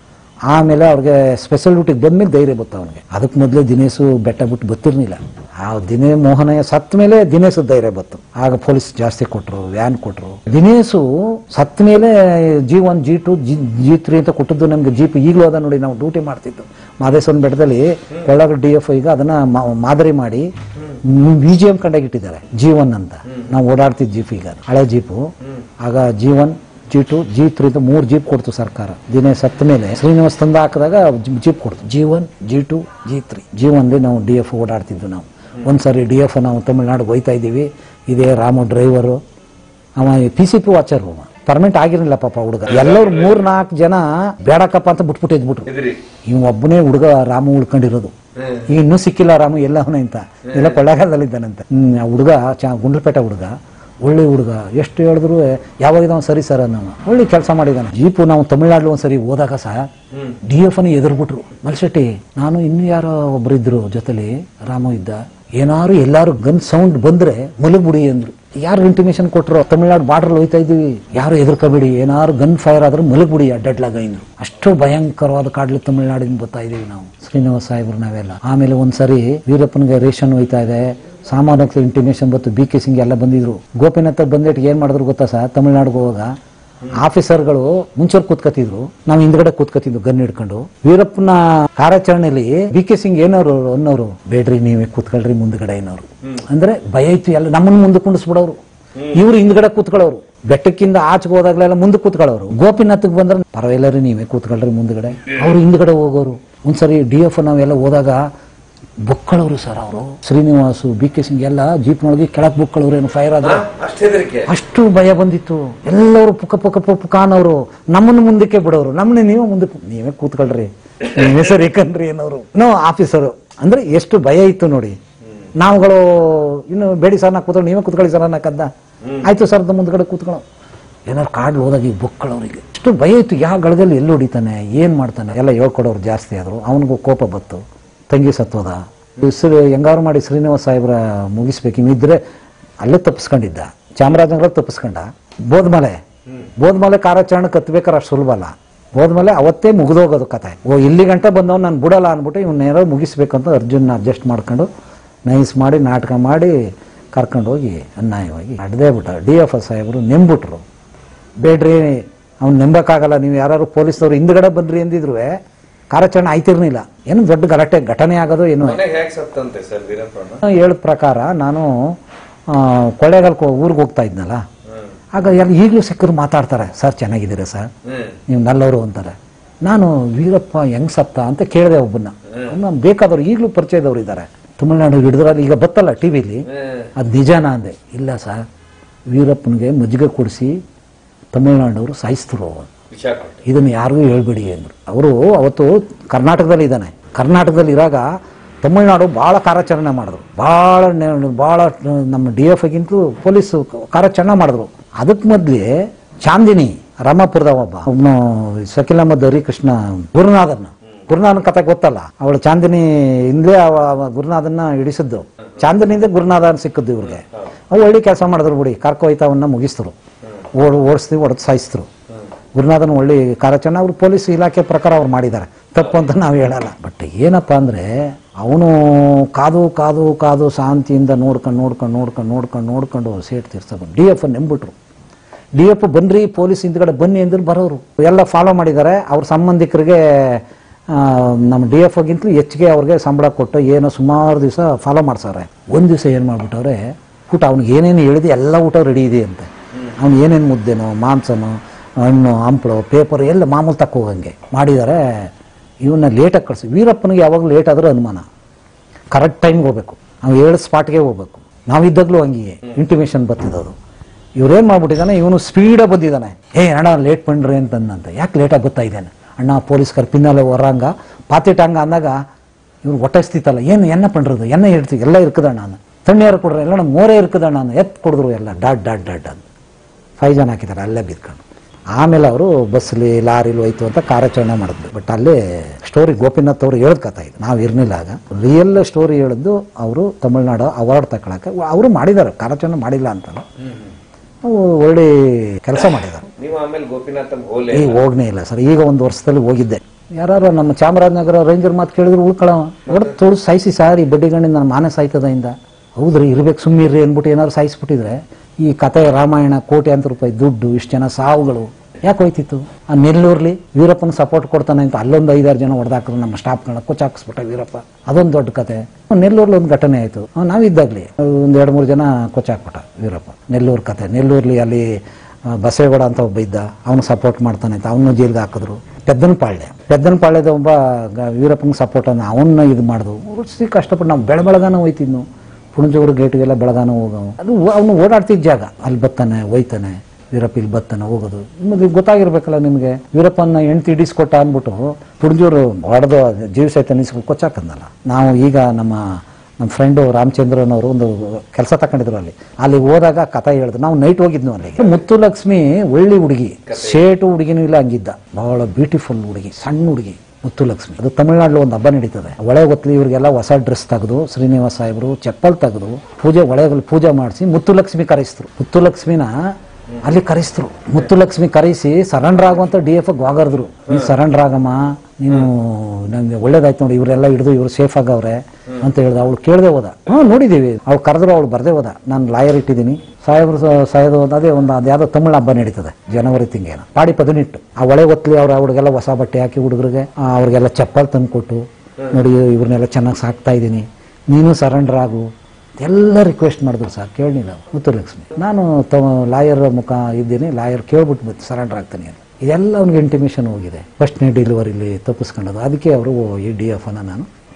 Speaker 1: ಆಮೇಲೆ ಅವ್ರಿಗೆ ಸ್ಪೆಷಲ್ ಡ್ಯೂಟಿಗೆ ಬಂದ್ಮೇಲೆ ಧೈರ್ಯ ಬತ್ತ ಅವನಿಗೆ ಅದಕ್ಕೆ ಮೊದಲೇ ದಿನೇಶು ಬೆಟ್ಟ ಬಿಟ್ಟು ಗೊತ್ತಿರ್ಲಿಲ್ಲ ಆ ದಿನೇ ಮೋಹನಯ್ಯ ಸತ್ತ ಮೇಲೆ ದಿನೇಶ್ ಧೈರ್ಯ ಬತ್ತು ಆಗ ಪೊಲೀಸ್ ಜಾಸ್ತಿ ಕೊಟ್ಟರು ವ್ಯಾನ್ ಕೊಟ್ಟರು ದಿನೇಶು ಸತ್ತ ಮೇಲೆ G one G two G G three ಅಂತ ಕೊಟ್ಟದ್ದು ನಮ್ಗೆ ಜೀಪ್ ಈಗಲೂ ಅದ ನೋಡಿ ನಾವು ಡ್ಯೂಟಿ ಮಾಡ್ತಿದ್ದು ಮಾದೇಶ್ವರನ ಬೆಟ್ಟದಲ್ಲಿ ಕೊಳ್ಳಾಗ ಡಿ ಎಫ್ ಈಗ ಅದನ್ನ ಮಾ- ಮಾದರಿ ಮಾಡಿ ಮ್ಯೂಸಿಯಂ ಕಂಡಾಗಿಟ್ಟಿದ್ದಾರೆ ಜಿ ಒನ್ ಅಂತ ನಾವು ಓಡಾಡ್ತಿದ್ದ ಜೀಪ್ ಈಗ ಹಳೆ ಜೀಪು ಆಗ G one G two G three ಅಂತ ಮೂರು ಜೀಪ್ ಕೊಡ್ತು ಸರ್ಕಾರ ದಿನೇ ಸತ್ತ ಮೇಲೆ ಶ್ರೀನಿವಾಸ್ ತಂದು ಹಾಕಿದಾಗ ಜೀಪ್ ಕೊಡ್ತು G one G two G three G only ನಾವು ಡಿ ಎಫ್ ಓಡಾಡ್ತಿದ್ವಿ ನಾವು ಒಂದ್ಸರಿ ಡಿ ಎಫ್ ನಾವು ತಮಿಳ್ನಾಡಿಗೆ ಹೋಯ್ತಾ ಇದ್ದೀವಿ ಇದೇ ರಾಮು ಡ್ರೈವರು ಅವ ಪಿ ಸಿ ಪಿ ವಾಚರ್ ಅವ ಪರ್ಮನೆಂಟ್ ಆಗಿರಲಿಲ್ಲ ಪಾಪ ಹುಡುಗ ಎಲ್ಲರೂ ಮೂರ್ ನಾಲ್ಕು ಜನ ಬೇಡಕ್ಕಪ್ಪ ಅಂತ ಬಿಟ್ಬಿಟ್ಟು ಇದ್ಬಿಟ್ರು
Speaker 2: ಇದ್ರಿ
Speaker 1: ಇವ್ ಒಬ್ಬನೇ ಹುಡುಗ ರಾಮು ಉಳ್ಕೊಂಡಿರೋದು
Speaker 2: ಹ್ಮ್
Speaker 1: ಈಗ ಇನ್ನೂ ಸಿಕ್ಕಿಲ್ಲ ರಾಮು ಎಲ್ಲ ಅವನ ಅಂತ ಎಲ್ಲ ಕೊಳ್ಳೇಗಾಲದಲ್ಲಿದ್ದಾನಂತೆ ಹ್ಮ್ ಆ ಹುಡುಗ ಚ ಗುಂಡ್ಲಪೇಟೆ ಹುಡುಗ ಒಳ್ಳೆ ಹುಡುಗ ಎಷ್ಟು ಹೇಳಿದ್ರು ಯಾವಾಗ ಇದಾವ ಸರಿ ಸರ್ ನಾವು ಒಳ್ಳೆ ಕೆಲಸ ಮಾಡಿದಾನೆ ಜೀಪು ನಾವು ತಮಿಳ್ನಾಡು ಒಂದ್ಸರಿ ಹೋದಾಗ ಸಹ
Speaker 2: ಹ್ಮ್
Speaker 1: ಡಿ ಎಫ್ ಅನ್ನು ಎದುರ್ಬಿಟ್ರು ಮಲ್ಶೆಟ್ಟಿ ನಾನು ಇನ್ನು ಯಾರೋ ಒಬ್ರು ಇದ್ರು ಜೊತೆಲಿ ರಾಮು ಇದ್ದ ಏನಾರು ಎಲ್ಲಾರು ಗನ್ ಸೌಂಡ್ ಬಂದ್ರೆ ಮಲಗ್ಬಿಡಿ ಅಂದ್ರು ಯಾರು ಇಂಟಿಮೇಷನ್ ಕೊಟ್ರು ತಮಿಳ್ನಾಡು ಬಾರ್ಡರ್ ಹೋಯ್ತಾ ಇದೀವಿ ಯಾರು ಎದುರ್ಕೋಬೇಡಿ ಏನಾರು ಗನ್ ಫೈರ್ ಆದ್ರೆ ಮಲಗ್ಬಿಡಿ ಅಡ್ಡಡ್ಲಾಗ ಇಂದ್ರು ಅಷ್ಟು ಭಯಂಕರವಾದ ಕಾಡ್ಲಿ ತಮಿಳ್ನಾಡಿಂದ ಬರ್ತಾ ಇದೀವಿ ನಾವು ಶ್ರೀನಿವಾಸ ಸಾಹೇಬ್ರು ನಾವೆಲ್ಲ ಆಮೇಲೆ ಒಂದ್ಸರಿ ವೀರಪ್ಪನಿಗೆ ರೇಷನ್ ಹೋಯ್ತಾ ಇದೆ ಸಾಮಾನ್ಯ ಇಂಟಿಮೇಷನ್ ಬತ್ತು ಬಿ ಕೆ ಸಿಂಗ್ ಎಲ್ಲ ಬಂದಿದ್ರು ಗೋಪಿನಾಥ ಬಂದೇಟ್ ಏನ್ ಮಾಡಿದ್ರು ಗೊತ್ತಾ ಸರ್ ತಮಿಳ್ನಾಡಿಗೆ ಹೋಗುವಾಗ ಆಫೀಸರ್ಗಳು ಮುಂಚೆ ಕೂತ್ಕತಿದ್ರು ನಾವು ಹಿಂದ್ಗಡೆ ಕೂತ್ಕತಿದ್ವು ಗನ್ ಹಿಡ್ಕೊಂಡು ವೀರಪ್ಪನ ಕಾರ್ಯಾಚರಣೆಯಲ್ಲಿ ಬಿ ಕೆ ಸಿಂಗ್ ಏನೋರು ಅನ್ನೋರು ಬೇಡ್ರಿ ನೀವೇ ಕೂತ್ಕೊಳ್ರಿ ಮುಂದ್ಗಡೆ ಏನೋರು ಅಂದ್ರೆ ಭಯ ಇತ್ತು ಎಲ್ಲ ನಮ್ಮನ್ನ ಮುಂದೆ ಕುಂಡಿಸ್ಬಿಡೋರು ಇವ್ರು ಹಿಂದ್ಗಡೆ ಕೂತ್ಕೊಳ್ಳೋರು ಬೆಟ್ಟಕ್ಕಿಂದ ಆಚೆಗೆ ಹೋದಾಗ್ಲೆಲ್ಲ ಮುಂದೆ ಕೂತ್ಕೊಳ್ಳೋರು ಗೋಪಿನಾಥ್ಗೆ ಬಂದ್ರೆ ಪರವಾಗಿಲ್ಲ ರೀ ನೀವೇ ಕೂತ್ಕೊಳ್ರಿ ಮುಂದ್ಗಡೆ ಅವ್ರು ಹಿಂದ್ಗಡೆ ಹೋಗೋರು ಒಂದ್ಸರಿ ಡಿ ಎಫ್ ನಾವೆಲ್ಲ ಹೋದಾಗ ಬುಕ್ಕಳವರು ಸರ್ ಅವರು ಶ್ರೀನಿವಾಸು ಬಿ ಕೆ ಸಿಂಗ್ ಎಲ್ಲ ಜೀಪ್ನೊಳಗೆ ಕೆಳಕ್ ಬುಕ್ಕಳವ್ರು ಏನು ಫೈರ್ ಆದ್ರೆ
Speaker 2: ಅಷ್ಟೇ ಹೆದರಿಕೆ
Speaker 1: ಅಷ್ಟು ಭಯ ಬಂದಿತ್ತು ಎಲ್ಲರೂ ಪುಕ ಪುಕ ಪುಕ ಪುಕಾನವರು ನಮ್ಮನ್ನು ಮುಂದಕ್ಕೆ ಬಿಡೋರು ನಮ್ಮನ್ನ ನೀವು ಮುಂದೆ ನೀವೇ ಕೂತ್ಕೊಳ್ರಿ ನೀವೇ ಸರಿ ಕಣ್ರಿ ಏನವರು ನೋ ಆಫೀಸರು ಅಂದ್ರೆ ಎಷ್ಟು ಭಯ ಇತ್ತು ನೋಡಿ ನಾವುಗಳು ಇನ್ನು ಬೇಡಿ ಸರ್ ನಾ ಕೂತ್ಕೊಂಡು ನೀವೇ ಕೂತ್ಕೊಳ್ಳಿ ಸರ್ ನಾ ಕದ್ದ ಆಯ್ತು ಸರ್ ನಮ್ಮ ಮುಂದ್ಗಡೆ ಕೂತ್ಕೊಳ್ಳೋ ಏನಾರು ಕಾಡ್ಲು ಹೋದಾಗ ಈ ಬುಕ್ಕಳವ್ರಿಗೆ ಅಷ್ಟು ಭಯ ಇತ್ತು ಯಾವ ಗಳದಲ್ಲಿ ಎಲ್ಲಿ ಹೊಡಿತಾನೆ ಏನ್ ಮಾಡ್ತಾನೆ ಎಲ್ಲ ಹೇಳ್ಕೊಡೋರು ಜಾಸ್ತಿ ಆದ್ರು ಅವನಿಗೂ ಕೋಪ ಬತ್ತು ತಂಗಿ ಸತ್ತೋದ ಹೆಸರು ಹೆಂಗಾರು ಮಾಡಿ ಶ್ರೀನಿವಾಸ ಸಾಹೇಬ್ರ ಮುಗಿಸ್ಬೇಕು ಇದ್ರೆ ಅಲ್ಲೇ ತಪ್ಪಿಸ್ಕೊಂಡಿದ್ದ ಚಾಮರಾಜನಗರ ತಪ್ಪಿಸ್ಕೊಂಡ ಬೋದ್ಮಲೆ ಬೋದ್ಮಲೆ ಕಾರ್ಯಾಚರಣೆ ಕತ್ಬೇಕಾರೆ ಅಷ್ಟು ಸುಲಭ ಅಲ್ಲ ಹೋದ್ಮೇಲೆ ಅವತ್ತೇ ಮುಗಿದೋಗೋದು ಕತೆ ಓ ಇಲ್ಲಿ ಗಂಟ ಬಂದವ್ ನಾನು ಬಿಡಲ್ಲ ಅಂದ್ಬಿಟ್ಟು ಇವನ್ನೇನೋ ಮುಗಿಸ್ಬೇಕಂತ ಅರ್ಜುನ್ ಅಡ್ಜಸ್ಟ್ ಮಾಡ್ಕೊಂಡು ನೈಸ್ ಮಾಡಿ ನಾಟಕ ಮಾಡಿ ಕರ್ಕೊಂಡು ಹೋಗಿ ಅನ್ಯಾಯವಾಗಿ ಅಡ್ದೇ ಬಿಟ್ಟ ಡಿ ಎಫ್ ಎಸ್ ಸಾಹೇಬರು ನೆಂಬಿಟ್ರು ಬೇಡ್ರಿ ಅವ್ನು ನೆಂಬಕ್ಕಾಗಲ್ಲ ನೀವು ಯಾರು ಪೊಲೀಸ್ನವ್ರು ಹಿಂದ್ಗಡೆ ಬಂದ್ರಿ ಎಂದಿದ್ರು ಕಾರ್ಯಾಚರಣೆ ಆಯ್ತಿರ್ಲಿಲ್ಲ ಏನು ದೊಡ್ಡ ಗಲಾಟೆ ಘಟನೆ ಆಗೋದು ಏನು
Speaker 2: ಮನೆಗೆ ಹೇಗೆ ಸತ್ತಂತೆ ಸರ್ ವೀರಪ್ಪಣ್ಣ
Speaker 1: ಹೇಳಿದ ಪ್ರಕಾರ ನಾನು ಆ, ಕೊಳ್ಳೇಗಾಲಕ್ಕೆ ಊರಿಗೆ ಹೋಗ್ತಾ ಇದ್ನಲ್ಲ
Speaker 2: ಹ್ಮ್
Speaker 1: ಆಗ ಎಲ್ಲ ಈಗಲೂ ಸಿಕ್ಕರು ಮಾತಾಡ್ತಾರೆ ಸರ್ ಚೆನ್ನಾಗಿದ್ದೀರಾ ಸರ್
Speaker 2: ಹ್ಮ್
Speaker 1: ನೀವು ನಲ್ಲವರು ಅಂತಾರೆ ನಾನು ವೀರಪ್ಪ ಹೆಂಗ್ ಸತ್ತ ಅಂತ ಕೇಳಿದೆ ಒಬ್ಬನ್ನ ನಾನು ಬೇಕಾದವ್ರು ಈಗಲೂ ಪರಿಚಯದವ್ರು ಇದ್ದಾರೆ ತಮಿಳ್ನಾಡು ಹಿಡಿದ್ರಲ್ಲಿ ಈಗ ಬತ್ತಲ್ಲ ಟಿ ವಿಲಿ
Speaker 2: ಹ್ಮ್
Speaker 1: ಅದು ನಿಜಾನ ಅಂದೆ ಇಲ್ಲ ಸರ್ ವೀರಪ್ಪನಿಗೆ ಮಜ್ಜಿಗೆ ಕೊಡಿಸಿ ತಮಿಳ್ನಾಡವರು ಸಾಯಿಸ್ತರು
Speaker 2: ವಿಷ ಕೊಟ್ಟು
Speaker 1: ಇದನ್ನು ಯಾರಿಗೂ ಹೇಳ್ಬೇಡಿ ಅಂದ್ರು ಅವರು ಅವತ್ತು ಕರ್ನಾಟಕದಲ್ಲಿ ಇದ್ದಾನೆ ಕರ್ನಾಟಕದಲ್ಲಿ ಇರಾಗ ತಮಿಳ್ನಾಡು ಭಾಳ ಕಾರ್ಯಾಚರಣೆ ಮಾಡಿದ್ರು ಭಾಳ ಭಾಳ ನಮ್ಮ ಡಿ ಎಫ್ ಗಿಂತಲೂ ಪೊಲೀಸ್ ಕಾರ್ಯಾಚರಣೆ ಮಾಡಿದ್ರು ಅದಕ್ಕೆ ಮೊದಲೇ ಚಾಂದಿನಿ ರಾಮಾಪುರದ ಒಬ್ಬ ಅವನು ಶಕೀಲ್ ಅಹಮದ್ ಹರಿಕೃಷ್ಣ ಗುರುನಾಥನ್ ಗುರುನಾಥನ್ ಕತೆ ಗೊತ್ತಲ್ಲ ಅವಳು ಚಾಂದಿನಿ ಇಂದಲೇ ಅವ ಅವ ಗುರುನಾಥನ್ನ ಹಿಡಿಸಿದ್ದು ಚಾಂದಿನಿಂದ ಗುರುನಾಥನ್ ಸಿಕ್ಕಿದ್ದು ಇವ್ರಿಗೆ ಅವು ಒಳ್ಳೆ ಕೆಲಸ ಮಾಡಿದ್ರು ಬಿಡಿ ಕರ್ಕೊಯ್ತಾವನ್ನ ಮುಗಿಸ್ತರು ಓಡ್ ಓಡಿಸ್ತೀವಿ ಹೊಡೆದು ಸಾಯಿಸ್ತರು ಗುರುನಾಥನ್ ಒಳ್ಳೆ ಕಾರ್ಯಾಚರಣೆ ಅವ್ರು ಪೊಲೀಸ್ ಇಲಾಖೆ ಪ್ರಕಾರ ಅವ್ರು ಮಾಡಿದ್ದಾರೆ ತಪ್ಪು ಅಂತ ನಾವು ಹೇಳಲ್ಲ ಬಟ್ ಏನಪ್ಪ ಅಂದ್ರೆ ಅವನು ಕಾದು ಕಾದು ಕಾದು ಶಾಂತಿಯಿಂದ ನೋಡ್ಕೊಂಡು ನೋಡ್ಕೊಂಡು ನೋಡ್ಕೊಂಡು ನೋಡ್ಕೊಂಡು ನೋಡ್ಕೊಂಡು ಸೇಟ್ ತೀರ್ಸ್ಕೊಂಡು ಡಿ ಎಫ್ ನೆಂಬಿಟ್ರು ಡಿ ಎಫ್ ಬನ್ರಿ ಪೊಲೀಸ್ ಹಿಂದ್ಗಡೆ ಬನ್ನಿ ಅಂದ್ರೆ ಬರೋರು ಎಲ್ಲ ಫಾಲೋ ಮಾಡಿದ್ದಾರೆ ಅವ್ರ ಸಂಬಂಧಿಕರಿಗೆ ಆ, ನಮ್ಮ ಡಿ ಎಫ್ ಗಿಂತಲೂ ಹೆಚ್ಚಿಗೆ ಅವ್ರಿಗೆ ಸಂಬಳ ಕೊಟ್ಟು ಏನೋ ಸುಮಾರು ದಿವಸ ಫಾಲೋ ಮಾಡ್ಸವ್ರೆ ಒಂದು ದಿವಸ ಏನು ಮಾಡ್ಬಿಟ್ಟವ್ರೆ ಊಟ ಅವ್ನಿಗೆ ಏನೇನು ಹೇಳಿದೆ ಎಲ್ಲ ಊಟ ರೆಡಿ ಇದೆ ಅಂತೆ ಅವ್ನು ಏನೇನು ಮುದ್ದೆನೋ ಮಾಂಸನೋ ಹಣ್ಣು ಹಂಪಳು ಪೇಪರ್ ಎಲ್ಲ ಮಾಮೂಲು ತಕ್ಕ ಹೋಗಂಗೆ ಮಾಡಿದ್ದಾರೆ ಇವನ್ನ ಲೇಟಾಗಿ ಕಳಿಸಿ ವೀರಪ್ಪನಿಗೆ ಯಾವಾಗ ಲೇಟ್ ಆದರೂ ಅನುಮಾನ ಕರೆಕ್ಟ್ ಟೈಮ್ಗೆ ಹೋಗ್ಬೇಕು ನಾವು ಹೇಳೋ ಸ್ಪಾಟ್ಗೆ ಹೋಗ್ಬೇಕು ನಾವಿದ್ದಾಗಲೂ ಹಂಗಿಗೆ ಇಂಟಿಮೇಷನ್ ಬರ್ತಿದ್ದವರು ಇವ್ರೇನು ಮಾಡ್ಬಿಟ್ಟಿದ್ದಾನೆ ಇವನು ಸ್ಪೀಡಾಗಿ ಬಂದಿದ್ದಾನೆ ಏ ಅಣ್ಣ ಲೇಟ್ ಪಣ್ರಿ ಅಂತಂದಂತೆ ಯಾಕೆ ಲೇಟಾಗಿ ಬರ್ತಾ ಇದ್ದಾನೆ ಅಣ್ಣ ಪೊಲೀಸ್ಕರ್ ಪಿನ್ನಾಲೆ ಹೊರಂಗ ಪಾತಿಟಾಂಗ ಅಂದಾಗ ಇವ್ರು ಹೊಟ್ಟೆಸ್ತಿತ್ತಲ್ಲ ಏನು ಎನ್ನ ಪಣ್ರದು ಎನ್ನ ಹೇಳ್ತೀವಿ ಎಲ್ಲ ಇರ್ಕದಣ್ಣ ನಾನು ತಣ್ಣೀರು ಕೊಡ್ರಿ ಎಲ್ಲ ನಮ್ಮ ಮೋರೆ ಇರ್ಕದಣ್ಣ ನಾನು ಎತ್ ಕೊಡಿದ್ರು ಎಲ್ಲ ಡಾಟ್ ಡಾಟ್ ಡಾಟ್ ಅಂತ ಫೈವ್ ಜನ ಹಾಕಿದ್ದಾರೆ ಅಲ್ಲೇ ಬಿದ್ಕೊಂಡು ಆಮೇಲೆ ಅವರು ಬಸ್ಲಿ ಲಾರಿಲಿ ಹೋಯ್ತು ಅಂತ ಕಾರ್ಯಾಚರಣೆ ಮಾಡಿದ್ರು ಬಟ್ ಅಲ್ಲಿ ಸ್ಟೋರಿ ಗೋಪಿನಾಥ್ ಅವರು ಹೇಳ್ದ ಕಥೆ ಇದು ನಾವು ಇರ್ಲಿಲ್ಲ ಆಗ ರಿಯಲ್ ಸ್ಟೋರಿ ಹೇಳಿದ್ದು ಅವರು ತಮಿಳ್ನಾಡು ಅವಾರ್ಡ್ ತಗೊಳಕ್ಕೆ ಅವರು ಮಾಡಿದ್ದಾರೆ ಕಾರ್ಯಾಚರಣೆ ಮಾಡಿಲ್ಲ ಅಂತಲ್ಲ ಅವು ಒಳ್ಳೆ ಕೆಲಸ ಮಾಡಿದ್ದಾರೆ
Speaker 2: ನೀವು ಆಮೇಲೆ ಗೋಪಿನಾಥಂ ಹೋಲೆ
Speaker 1: ಈಗ ಹೋಗ್ನೇ ಇಲ್ಲ ಸರ್ ಈಗ ಒಂದು ವರ್ಷದಲ್ಲಿ ಹೋಗಿದ್ದೆ ಯಾರು ನಮ್ಮ ಚಾಮರಾಜನಗರ ರೇಂಜರ್ ಮಾತು ಕೇಳಿದ್ರು ಉಳ್ಕೊಳವ ಹೊಡೆದು ತೊಳೆದು ಸಾಯಿಸಿ ಸಾರಿ ಬಡ್ಡಿಗಣ್ಣಿಂದ ನನ್ನ ಮಾನ ಸಾಯ್ತದ ಇಂದ ಹೌದ್ರಿ ಇರ್ಬೇಕು ಸುಮ್ಮಿರ್ರಿ ಅಂದ್ಬಿಟ್ಟು ಏನಾದ್ರು ಸಾಯಿಸ್ಬಿಟ್ಟಿದ್ರೆ ಈ ಕತೆ ರಾಮಾಯಣ ಕೋಟ್ಯಾಂತರ ರೂಪಾಯಿ ದುಡ್ಡು ಇಷ್ಟು ಜನ ಸಾವುಗಳು ಯಾಕೆ ಹೋಯ್ತಿತ್ತು ಆ ನೆಲ್ಲೂರ್ಲಿ ವೀರಪ್ಪನ ಸಪೋರ್ಟ್ ಕೊಡ್ತಾನೆ ಅಂತ ಅಲ್ಲೊಂದು ಐದಾರು ಜನ ಹೊಡೆದಾಕ್ರು ನಮ್ಮ ಸ್ಟಾಫ್ಗಳನ್ನ ಕೊಚ್ಚಾಕಿಸ್ಬಿಟ್ಟ ವೀರಪ್ಪ ಅದೊಂದು ದೊಡ್ಡ ಕತೆ ನೆಲ್ಲೂರ್ಲಿ ಒಂದು ಘಟನೆ ಆಯಿತು ನಾವಿದ್ದಾಗಲಿ ಒಂದು ಎರಡು ಮೂರು ಜನ ಕೊಚ್ಚಾಕ್ಬಿಟ್ಟ ವೀರಪ್ಪ ನೆಲ್ಲೂರು ಕತೆ ನೆಲ್ಲೂರ್ಲಿ ಅಲ್ಲಿ ಆ, ಬಸವೇಗೌಡ ಅಂತ ಒಬ್ಬ ಇದ್ದ ಅವನು ಸಪೋರ್ಟ್ ಮಾಡ್ತಾನೆ ಅಂತ ಅವನು ಜೈಲ್ಗೆ ಹಾಕಿದ್ರು ಪೆದ್ದನಪಾಳ್ಯ ಪೆದ್ದನಪಾಳ್ಯದ ಒಬ್ಬ ಗ- ವೀರಪ್ಪಂಗೆ ಸಪೋರ್ಟ್ ಅನ್ನ ಅವನ್ನ ಇದು ಮಾಡಿದ್ರು ಉಳಿಸಿ ಕಷ್ಟಪಟ್ಟು ನಾವು ಬೆಳ ಬೆಳಗಾನ ಹೋಯ್ತಿದ್ನು ಪುಣಜೂರು ಗೇಟ್ಗೆಲ್ಲ ಬೆಳಗಾನ ಹೋಗವು ಅದು ಅವನು ಓಡಾಡ್ತಿದ್ದ ಜಾಗ ಅಲ್ಲಿ ಬರ್ತಾನೆ ಹೋಯ್ತಾನೆ ವೀರಪ್ಪ ಇಲ್ಲಿ ಬರ್ತಾನೆ ಹೋಗೋದು ನಿಮಗೆ ಗೊತ್ತಾಗಿರ್ಬೇಕಲ್ಲ ನಿಮಗೆ ವೀರಪ್ಪನ ಹೆಂಡ್ತಿ ಇಡಿಸ್ಕೊಟ್ಟ ಅಂದ್ಬಿಟ್ಟು ಪುಣಜೂರು ಹೊಡೆದು ಜೀವ ಸಹಿತ ನಿಲ್ಸ್ಕೊಂಡು ಕೊಚ್ಚಾಕಂದಲ್ಲ ನಾವು ಈಗ ನಮ್ಮ ನಮ್ಮ ಫ್ರೆಂಡು ರಾಮಚಂದ್ರನ್ ಅವರು ಒಂದು ಕೆಲಸ ತಗೊಂಡಿದ್ರು ಅಲ್ಲಿ ಅಲ್ಲಿ ಹೋದಾಗ ಕಥೆ ಹೇಳಿದ್ರು ನಾವು ನೈಟ್ ಹೋಗಿದ್ನು ಅಲ್ಲಿಗೆ ಮುತ್ತು ಲಕ್ಷ್ಮಿ ಒಳ್ಳೆ ಹುಡುಗಿ ಶೇಟು ಹುಡುಗಿನೂ ಇಲ್ಲ ಹಂಗಿದ್ದ ಬಹಳ ಬ್ಯೂಟಿಫುಲ್ ಹುಡುಗಿ ಸಣ್ಣ ಹುಡುಗಿ ಮುತ್ತು ಲಕ್ಷ್ಮಿ ಅದು ತಮಿಳ್ನಾಡಲ್ಲಿ ಒಂದು ಹಬ್ಬ ನಡೀತದೆ ಒಳೆ ಹೊತ್ತಲಿ ಇವರಿಗೆಲ್ಲ ಹೊಸ ಡ್ರೆಸ್ ತೆಗೆದು ಶ್ರೀನಿವಾಸ ಸಾಹೇಬರು ಚಪ್ಪಲ್ ತೆಗೆದು ಪೂಜೆ ಒಳೆಗಳು ಪೂಜೆ ಮಾಡಿಸಿ ಮುತ್ತು ಲಕ್ಷ್ಮಿ ಕರೆಸಿದ್ರು ಮುತ್ತು ಲಕ್ಷ್ಮಿನ ಅಲ್ಲಿ ಕರೆಸಿದ್ರು ಮುತ್ತು ಲಕ್ಷ್ಮಿ ಕರೆಸಿ ಸರೆಂಡರ್ ಆಗುವಂತ ಡಿ ಎಫ್ ವಾಗರ್ದ್ರು ನೀನು ಸರೆಂಡರ್ ಆಗಮ್ಮ ನೀನು ನಂಗೆ ಒಳ್ಳೇದಾಯ್ತು ನೋಡಿ ಇವರೆಲ್ಲ ಹಿಡಿದು ಇವ್ರು ಸೇಫ್ ಆಗವ್ರೆ ಅಂತ ಹೇಳ್ದ ಅವಳು ಕೇಳದೆ ಹೋದ ಹ್ಞೂ ನೋಡಿದೀವಿ ಅವ್ಳು ಕರೆದ್ರು ಅವಳು ಬರ್ದೇ ಹೋದ ನಾನು ಲಾಯರ್ ಇಟ್ಟಿದ್ದೀನಿ ಸಾಹೇಬ್ರು ಸಾಯೋದು ಅದೇ ಒಂದು ಅದ್ಯಾವುದೋ ತಮಿಳು ಹಬ್ಬ ನಡೀತದೆ ಜನವರಿ ತಿಂಗೇನ ಪಾಡಿ ಪದಿನೆಟ್ಟು ಆ ಒಳೆ ಹೊತ್ತಲಿ ಅವ್ರು ಅವ್ರಿಗೆಲ್ಲ ಹೊಸ ಬಟ್ಟೆ ಹಾಕಿ ಹುಡುಗರಿಗೆ ಅವ್ರಿಗೆಲ್ಲ ಚಪ್ಪಲ್ ತಂದು ಕೊಟ್ಟು ನೋಡಿ ಇವ್ರನ್ನೆಲ್ಲ ಚೆನ್ನಾಗಿ ಸಾಕ್ತಾ ಇದ್ದೀನಿ ನೀನು ಸರೆಂಡರ್ ಆಗು ಎಲ್ಲ ರಿಕ್ವೆಸ್ಟ್ ಮಾಡಿದ್ರು ಸರ್ ಕೇಳಲಿಲ್ಲ ಮುತ್ತುಲಕ್ಷ್ಮಿ ನಾನು ತ ಲಾಯರ್ ಮುಖ ಇದ್ದೀನಿ ಲಾಯರ್ ಕೇಳ್ಬಿಟ್ಟು ಬಂದು ಸರೆಂಡರ್ ಆಗ್ತಾನೆ ಅಂತ ಇದೆಲ್ಲ ಅವ್ನಿಗೆ ಇಂಟಿಮೇಷನ್ ಹೋಗಿದೆ ಫಸ್ಟ್ನೇ ಡೆಲಿವರಿಲಿ ತಪ್ಪಿಸ್ಕೊಂಡದು ಅದಕ್ಕೆ ಅವರು ಈ ಡಿ ಎಫ್ ಅನ್ನ ನಾನು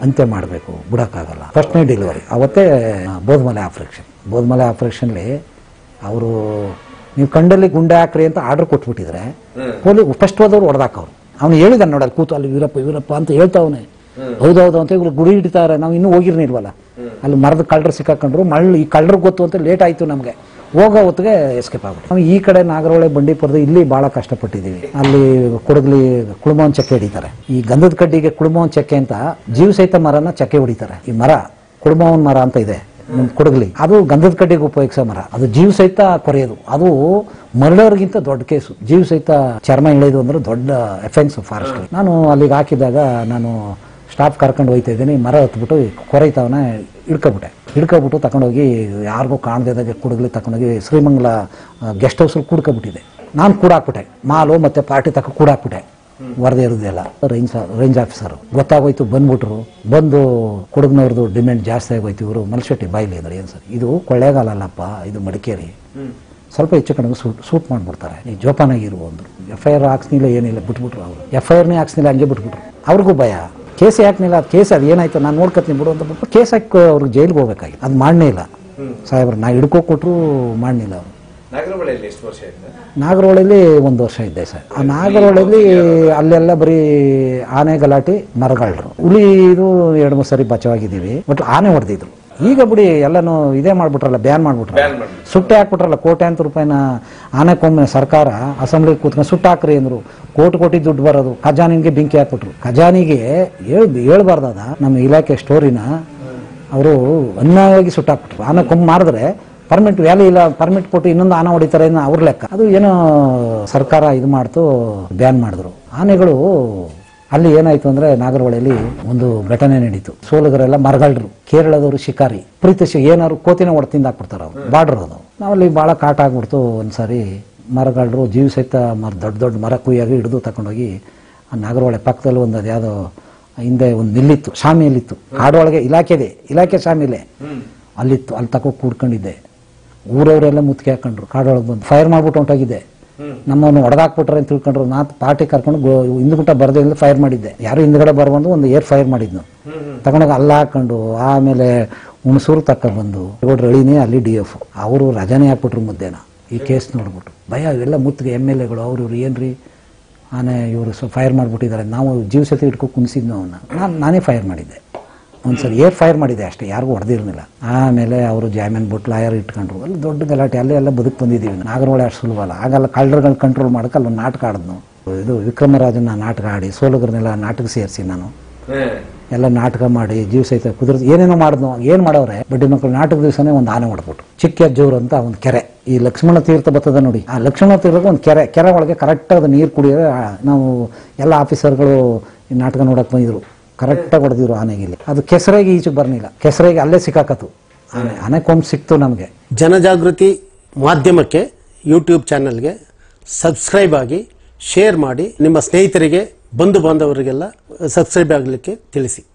Speaker 1: ಅಂತ್ಯ ಮಾಡಬೇಕು ಬಿಡೋಕ್ಕಾಗಲ್ಲ ಫಸ್ಟ್ನೇ ಡೆಲಿವರಿ ಅವತ್ತೇ ಆ, ಬೋದ್ಮಲೆ ಆಪರೇಷನ್ ಬೋದ್ಮಲೆ ಆಪರೇಷನ್ಲಿ ಅವರು ನೀವು ಕಂಡಲ್ಲಿ ಗುಂಡೆ ಹಾಕ್ರಿ ಅಂತ ಆರ್ಡರ್ ಕೊಟ್ಬಿಟ್ಟಿದ್ರೆ ಪೊಲೀಸ್ ಫಸ್ಟ್ ಹೋದವ್ರು ಹೊಡೆದಾಕವ್ರು ಅವ್ನು ಹೇಳಿದ ನೋಡಲ್ಲಿ ಕೂತು ಅಲ್ಲಿ ವೀರಪ್ಪ ವೀರಪ್ಪ ಅಂತ ಹೇಳ್ತಾವನೆ ಹೌದೌದು ಅಂತ ಇವ್ರು ಗುಡಿ ಹಿಡಿತಾರೆ ನಾವು ಇನ್ನೂ ಹೋಗಿರ್ನಿಲ್ವಲ್ಲ ಅಲ್ಲಿ ಮರದ ಕಳ್ಳರು ಸಿಕ್ಕಾಕೊಂಡ್ರು ಮಳ್ಳು ಈ ಕಳ್ಳರು ಗೊತ್ತು ಅಂತ ಲೇಟ್ ಆಯ್ತು ನಮಗೆ ಹೋಗೋ ಹೊತ್ತಿಗೆ ಎಸ್ಕೇಪ್ ಆಗ್ಬಿಟ್ಟು ನಾವು ಈ ಕಡೆ ನಾಗರಹೊಳೆ ಬಂಡೀಪುರದ ಇಲ್ಲಿ ಬಹಳ ಕಷ್ಟಪಟ್ಟಿದ್ದೀವಿ ಅಲ್ಲಿ ಕುಡಗ್ಲಿ ಕುಳುಮವನ್ ಚಕ್ಕೆ ಹಿಡಿತಾರೆ ಈ ಗಂಧದ ಕಡ್ಡಿಗೆ ಕುಳುಮವನ್ ಚಕ್ಕೆ ಅಂತ ಜೀವ ಸಹಿತ ಮರನ ಚಕ್ಕೆ ಹೊಡಿತಾರೆ ಈ ಮರ ಕುಳುಮವನ್ ಮರ ಅಂತ ಇದೆ ನಮ್ ಕುಡಗ್ಲಿ ಅದು ಗಂಧದ ಕಡ್ಡಿಗೆ ಉಪಯೋಗಿಸೋ ಮರ ಅದು ಜೀವ ಸಹಿತ ಕೊರೆಯೋದು ಅದು ಮರ್ಡರ್ಗಿಂತ ದೊಡ್ಡ ಕೇಸು ಜೀವ ಸಹಿತ ಚರ್ಮ ಎಳೆಯೋದು ಅಂದ್ರೆ ದೊಡ್ಡ ಎಫೆನ್ಸ್ ಫಾರೆಸ್ಟ್ ನಾನು ಅಲ್ಲಿಗೆ ಹಾಕಿದಾಗ ನಾನು ಸ್ಟಾಫ್ ಕರ್ಕೊಂಡು ಹೋಯ್ತಾ ಇದ್ದೀನಿ ಮರ ಹತ್ಬಿಟ್ಟು ಕೊರೈತವನ ಹಿಡ್ಕೊಬಿಟ್ಟೆ ಹಿಡ್ಕೊಬಿಟ್ಟು ತಗೊಂಡೋಗಿ ಯಾರಿಗೂ ಕಾಣದಿದ್ದಾಗೆ ಕುಡಗ್ಲಿ ತಗೊಂಡೋಗಿ ಶ್ರೀಮಂಗಲ ಗೆಸ್ಟ್ ಹೌಸಲ್ಲಿ ಕೂಡ್ಕೊಬಿಟ್ಟಿದೆ ನಾನು ಕೂಡಾಕ್ಬಿಟ್ಟೆ ಮಾಲು ಮತ್ತೆ ಪಾರ್ಟಿ ತಕ ಕೂಡಾಕ್ಬಿಟ್ಟೆ ವರದಿ ಇರೋದೆಲ್ಲ ರೇಂಜ್ ರೇಂಜ್ ಆಫೀಸರ್ ಗೊತ್ತಾಗೋಯ್ತು ಬಂದ್ಬಿಟ್ರು ಬಂದು ಕುಡುಗ್ನವ್ರದ್ದು ಡಿಮ್ಯಾಂಡ್ ಜಾಸ್ತಿ ಆಗೋಯ್ತು ಇವರು ಮಲ್ಶೆಟ್ಟಿ ಬಾಯ್ಲಿ ಅಂದ್ರೆ ಏನು ಸರ್ ಇದು ಕೊಳ್ಳೇಗಾಲ ಅಲ್ಲಪ್ಪ ಇದು ಮಡಿಕೇರಿ ಸ್ವಲ್ಪ ಹೆಚ್ಚು ಕಡಿಮೆ ಸೂಟ್ ಸೂಟ್ ಮಾಡ್ಬಿಡ್ತಾರೆ ಈ ಜೋಪಾನಾಗಿರು ಅಂದ್ರು ಎಫ್ ಐ ಆರ್ ಹಾಕ್ಸ್ನಿಲ್ಲ ಏನಿಲ್ಲ ಬಿಟ್ಬಿಟ್ರು ಅವರು ಎಫ್ ಐ ಆರ್ನೇ ಹಾಕ್ಸ್ನಿಲ್ಲ ಹಂಗೆ ಬಿಟ್ಬಿಟ್ರು ಅವ್ರಿಗೂ ಭಯ ಕೇಸ್ ಹಾಕ್ನಿಲ್ಲ ಅದು ಕೇಸ್ ಅದು ಏನಾಯ್ತು ನಾನು ನೋಡ್ಕೊತೀನಿ ಬಿಡು ಅಂತ ಬಿಟ್ಟು ಕೇಸ್ ಹಾಕಿ ಅವ್ರಿಗೆ ಜೈಲಿಗೆ ಹೋಗ್ಬೇಕಾಗಿತ್ತು ಅದು ಮಾಡನೇ ಇಲ್ಲ ಸಾಹೇಬ್ರು ನಾ ಹಿಡ್ಕೋ ಕೊಟ್ಟರು ಮಾಡಲಿಲ್ಲ ಅವರು
Speaker 2: ನಾಗರಹೊಳೆಯಲ್ಲಿ ಎಷ್ಟು ವರ್ಷ ಇದ್ದ
Speaker 1: ನಾಗರಹೊಳೆಯಲ್ಲಿ ಒಂದು ವರ್ಷ ಇದ್ದೆ ಸರ್ ಆ ನಾಗರಹೊಳೆಯಲ್ಲಿ ಅಲ್ಲೆಲ್ಲ ಬರೀ ಆನೆ ಗಲಾಟೆ ಮರಗಳರು ಹುಲಿ ಇದು ಎರಡು ಮೂರು ಸರಿ ಬಚಾವಾಗಿದ್ದೀವಿ ಬಟ್ ಆನೆ ಹೊಡೆದಿದ್ರು ಈಗ ಬಿಡಿ ಎಲ್ಲನೂ ಇದೇ ಮಾಡ್ಬಿಟ್ರಲ್ಲ ಬ್ಯಾನ್ ಮಾಡ್ಬಿಟ್ರಲ್ಲ
Speaker 2: ಬ್ಯಾನ್ ಮಾಡಿ
Speaker 1: ಸುಟ್ಟೆ ಹಾಕ್ಬಿಟ್ರಲ್ಲ ಕೋಟ್ಯಾಂತರ ರೂಪಾಯಿನ ಆನೆಕೊಮ್ಮೆ ಸರ್ಕಾರ ಅಸೆಂಬ್ಲಿ ಕೂತ್ಕೊಂಡು ಸುಟ್ಟು ಹಾಕ್ರಿ ಅಂದ್ರು ಕೋಟಿ ಕೋಟಿ ದುಡ್ಡು ಬರೋದು ಖಜಾನಿಗೆ ಬೆಂಕಿ ಹಾಕ್ಬಿಟ್ರು ಖಜಾನಿಗೆ ಹೇಳ್ ಹೇಳ್ಬಾರ್ದದ ನಮ್ಮ ಇಲಾಖೆ ಸ್ಟೋರಿನ ಅವರು ಅನ್ಯಾಯವಾಗಿ ಸುಟ್ಟಾಕ್ಬಿಟ್ರು ಆನೆ ಕೊಂಬ್ ಮಾರಿದ್ರೆ ಪರ್ಮಿಟ್ ವ್ಯಾಲ್ಯೂ ಇಲ್ಲ ಪರ್ಮಿಟ್ ಕೊಟ್ಟು ಇನ್ನೊಂದು ಆನೆ ಹೊಡಿತಾರೆ ಅನ್ನೋ ಅವ್ರ ಲೆಕ್ಕ ಅದು ಏನೋ ಸರ್ಕಾರ ಇದು ಮಾಡ್ತು ಬ್ಯಾನ್ ಮಾಡಿದ್ರು ಆನೆಗಳು ಅಲ್ಲಿ ಏನಾಯ್ತು ಅಂದ್ರೆ ನಾಗರಹೊಳೆಯಲ್ಲಿ ಒಂದು ಘಟನೆ ನಡೀತು ಸೋಲಗರೆಲ್ಲ ಮರಗಳ್ರು ಕೇರಳದವರು ಶಿಕಾರಿ ಪ್ರೀತಿ ಏನಾದ್ರು ಕೋತಿನ ಹೊಡ್ ತಿಂದಾಕ್ಬಿಡ್ತಾರ ಅವ್ರು ಬಾರ್ಡರ್ ಅದು ನಾವಲ್ಲಿ ಭಾಳ ಕಾಟ ಆಗ್ಬಿಡ್ತು ಒಂದ್ಸಾರಿ ಮರಗಳ್ರು ಜೀವ ಸಹಿತ ಮರ ದೊಡ್ಡ ದೊಡ್ಡ ಮರ ಕುಯ್ಯಾಗಿ ಹಿಡಿದು ತಗೊಂಡೋಗಿ ಆ ನಾಗರಹೊಳೆ ಪಕ್ಕದಲ್ಲಿ ಒಂದು ಅದ್ಯಾವುದೋ ಹಿಂದೆ ಒಂದು ಮಿಲ್ಲಿತ್ತು ಶಾಮಿಯಲ್ಲಿತ್ತು ಕಾಡೊಳಗೆ ಇಲಾಖೆದೆ ಇಲಾಖೆ ಶಾಮಿಲೆ ಅಲ್ಲಿತ್ತು ಅಲ್ಲಿ ತಕೋ ಕೂಡ್ಕೊಂಡಿದ್ದೆ ಊರವರೆಲ್ಲ ಮುತ್ತಿಗೆ ಹಾಕೊಂಡ್ರು ಕಾಡೊಳಗೆ ಬಂದು ಫೈರ್ ಮಾಡ್ಬಿಟ್ಟು ಹೊಂಟೋಗಿದ್ದೆ ನಮ್ಮನ್ನು ಹೊಡೆದಾಕ್ಬಿಟ್ರೆ ಅಂತ ತಿಳ್ಕೊಂಡ್ರು ನಾ ಪಾರ್ಟಿ ಕರ್ಕೊಂಡು ಗೋ ಹಿಂದ್ಗುಂಟ ಬರದೇ ಫೈರ್ ಮಾಡಿದ್ದೆ ಯಾರು ಹಿಂದ್ಗಡೆ ಬರಬಂದು ಒಂದು ಏರ್ ಫೈರ್ ಮಾಡಿದ್ನು ತಗೊಂಡೋಗಿ ಅಲ್ಲ ಹಾಕೊಂಡು ಆಮೇಲೆ ಹುಣಸೂರು ತಕ್ಕ ಬಂದು ಗೌಡ್ರು ಎಳಿನೇ ಅಲ್ಲಿ ಡಿ ಎಫ್ ಅವರು ರಜಾನೇ ಹಾಕ್ಬಿಟ್ರು ಮುದ್ದೆನ ಈ ಕೇಸ್ ನೋಡ್ಬಿಟ್ಟು ಭಯ ಇವೆಲ್ಲ ಮುತ್ತಿಗೆ ಎಮ್ ಎಲ್ ಎಗಳು ಅವ್ರು ಇವ್ರು ಏನ್ರಿ ಆನೆ ಇವರು ಸೊ ಫೈರ್ ಮಾಡಿಬಿಟ್ಟಿದ್ದಾರೆ ನಾವು ಜೀವ ಸತಿ ಇಟ್ಕೊಂಡು ಕುಣಿಸಿದ್ನು ಅವನ್ನ ನಾನು ನಾನೇ ಫೈರ್ ಮಾಡಿದ್ದೆ ಒಂದ್ಸರಿ ಏರ್ ಫೈರ್ ಮಾಡಿದೆ ಅಷ್ಟೇ ಯಾರಿಗೂ ಹೊಡೆದಿರ್ಲಿಲ್ಲ ಆಮೇಲೆ ಅವರು ಜಾಮೀನ್ ಬಿಟ್ಟು ಲಾಯರ್ ಇಟ್ಕೊಂಡ್ರು ಅಲ್ಲಿ ದೊಡ್ಡ ಗಲಾಟೆ ಅಲ್ಲೇ ಎಲ್ಲ ಬದುಕು ಬಂದಿದ್ದೀವಿ ನಾಗರಹೊಳೆ ಅಷ್ಟು ಸುಲಭಲ್ಲ ಆಗಲ್ಲ ಕಳ್ಳರುಗಳನ್ನ ಕಂಟ್ರೋಲ್ ಮಾಡಕ್ಕೆ ಅಲ್ಲೊಂದು ನಾಟಕ ಆಡಿದ್ನು ಇದು ವಿಕ್ರಮರಾಜನ ನಾಟಕ ಆಡಿ ಸೋಲಗರನ್ನೆಲ್ಲ ನಾಟಕ ಸೇರಿಸಿ ನಾನು
Speaker 2: ಹ್ಮ್
Speaker 1: ಎಲ್ಲ ನಾಟಕ ಮಾಡಿ ಜೀವ ಸಹಿತ ಕುದುರೆ ಏನೇನೋ ಮಾಡಿದ್ನು ಏನು ಮಾಡವ್ರೆ ಬಡ್ಡಿ ಮಕ್ಕಳು ನಾಟಕ ದಿವಸನೇ ಒಂದು ಆನೆ ಹೊಡೆದ್ಬಿಟ್ಟು ಚಿಕ್ಕ ಅಜ್ಜೂರು ಅಂತ ಒಂದು ಕೆರೆ ಈ ಲಕ್ಷ್ಮಣ ತೀರ್ಥ ಬರ್ತದ ನೋಡಿ ಆ ಲಕ್ಷ್ಮಣ ತೀರ್ಥಕ್ಕೆ ಒಂದು ಕೆರೆ ಕೆರೆ ಒಳಗೆ ಕರೆಕ್ಟಾಗಿ ನೀರು ಕುಡಿಯೋದು ಆ, ನಾವು ಎಲ್ಲ ಆಫೀಸರ್ಗಳು ಈ ನಾಟಕ ನೋಡಕ್ ಬಂದಿದ್ರು ಕರೆಕ್ಟಾಗಿ ಹೊಡೆದಿದ್ರು ಆನೆಗೆ ಇಲ್ಲಿ ಅದು ಕೆಸರೆಗೆ ಈಚೆಗೆ ಬರ್ನಿಲ್ಲ ಕೆಸರೆಗೆ ಅಲ್ಲೇ ಸಿಕ್ಕಾಕತ್ತು ಆನೆ ಆನೆ ಕೊಂಬ್ ಸಿಕ್ತು ನಮಗೆ
Speaker 3: ಜನಜಾಗೃತಿ ಮಾಧ್ಯಮಕ್ಕೆ ಯೂಟ್ಯೂಬ್ ಚಾನಲ್ಗೆ ಸಬ್ಸ್ಕ್ರೈಬ್ ಆಗಿ ಶೇರ್ ಮಾಡಿ ನಿಮ್ಮ ಸ್ನೇಹಿತರಿಗೆ ಬಂಧು ಬಾಂಧವರಿಗೆಲ್ಲ ಸಬ್ಸ್ಕ್ರೈಬ್ ಆಗಲಿಕ್ಕೆ ತಿಳಿಸಿ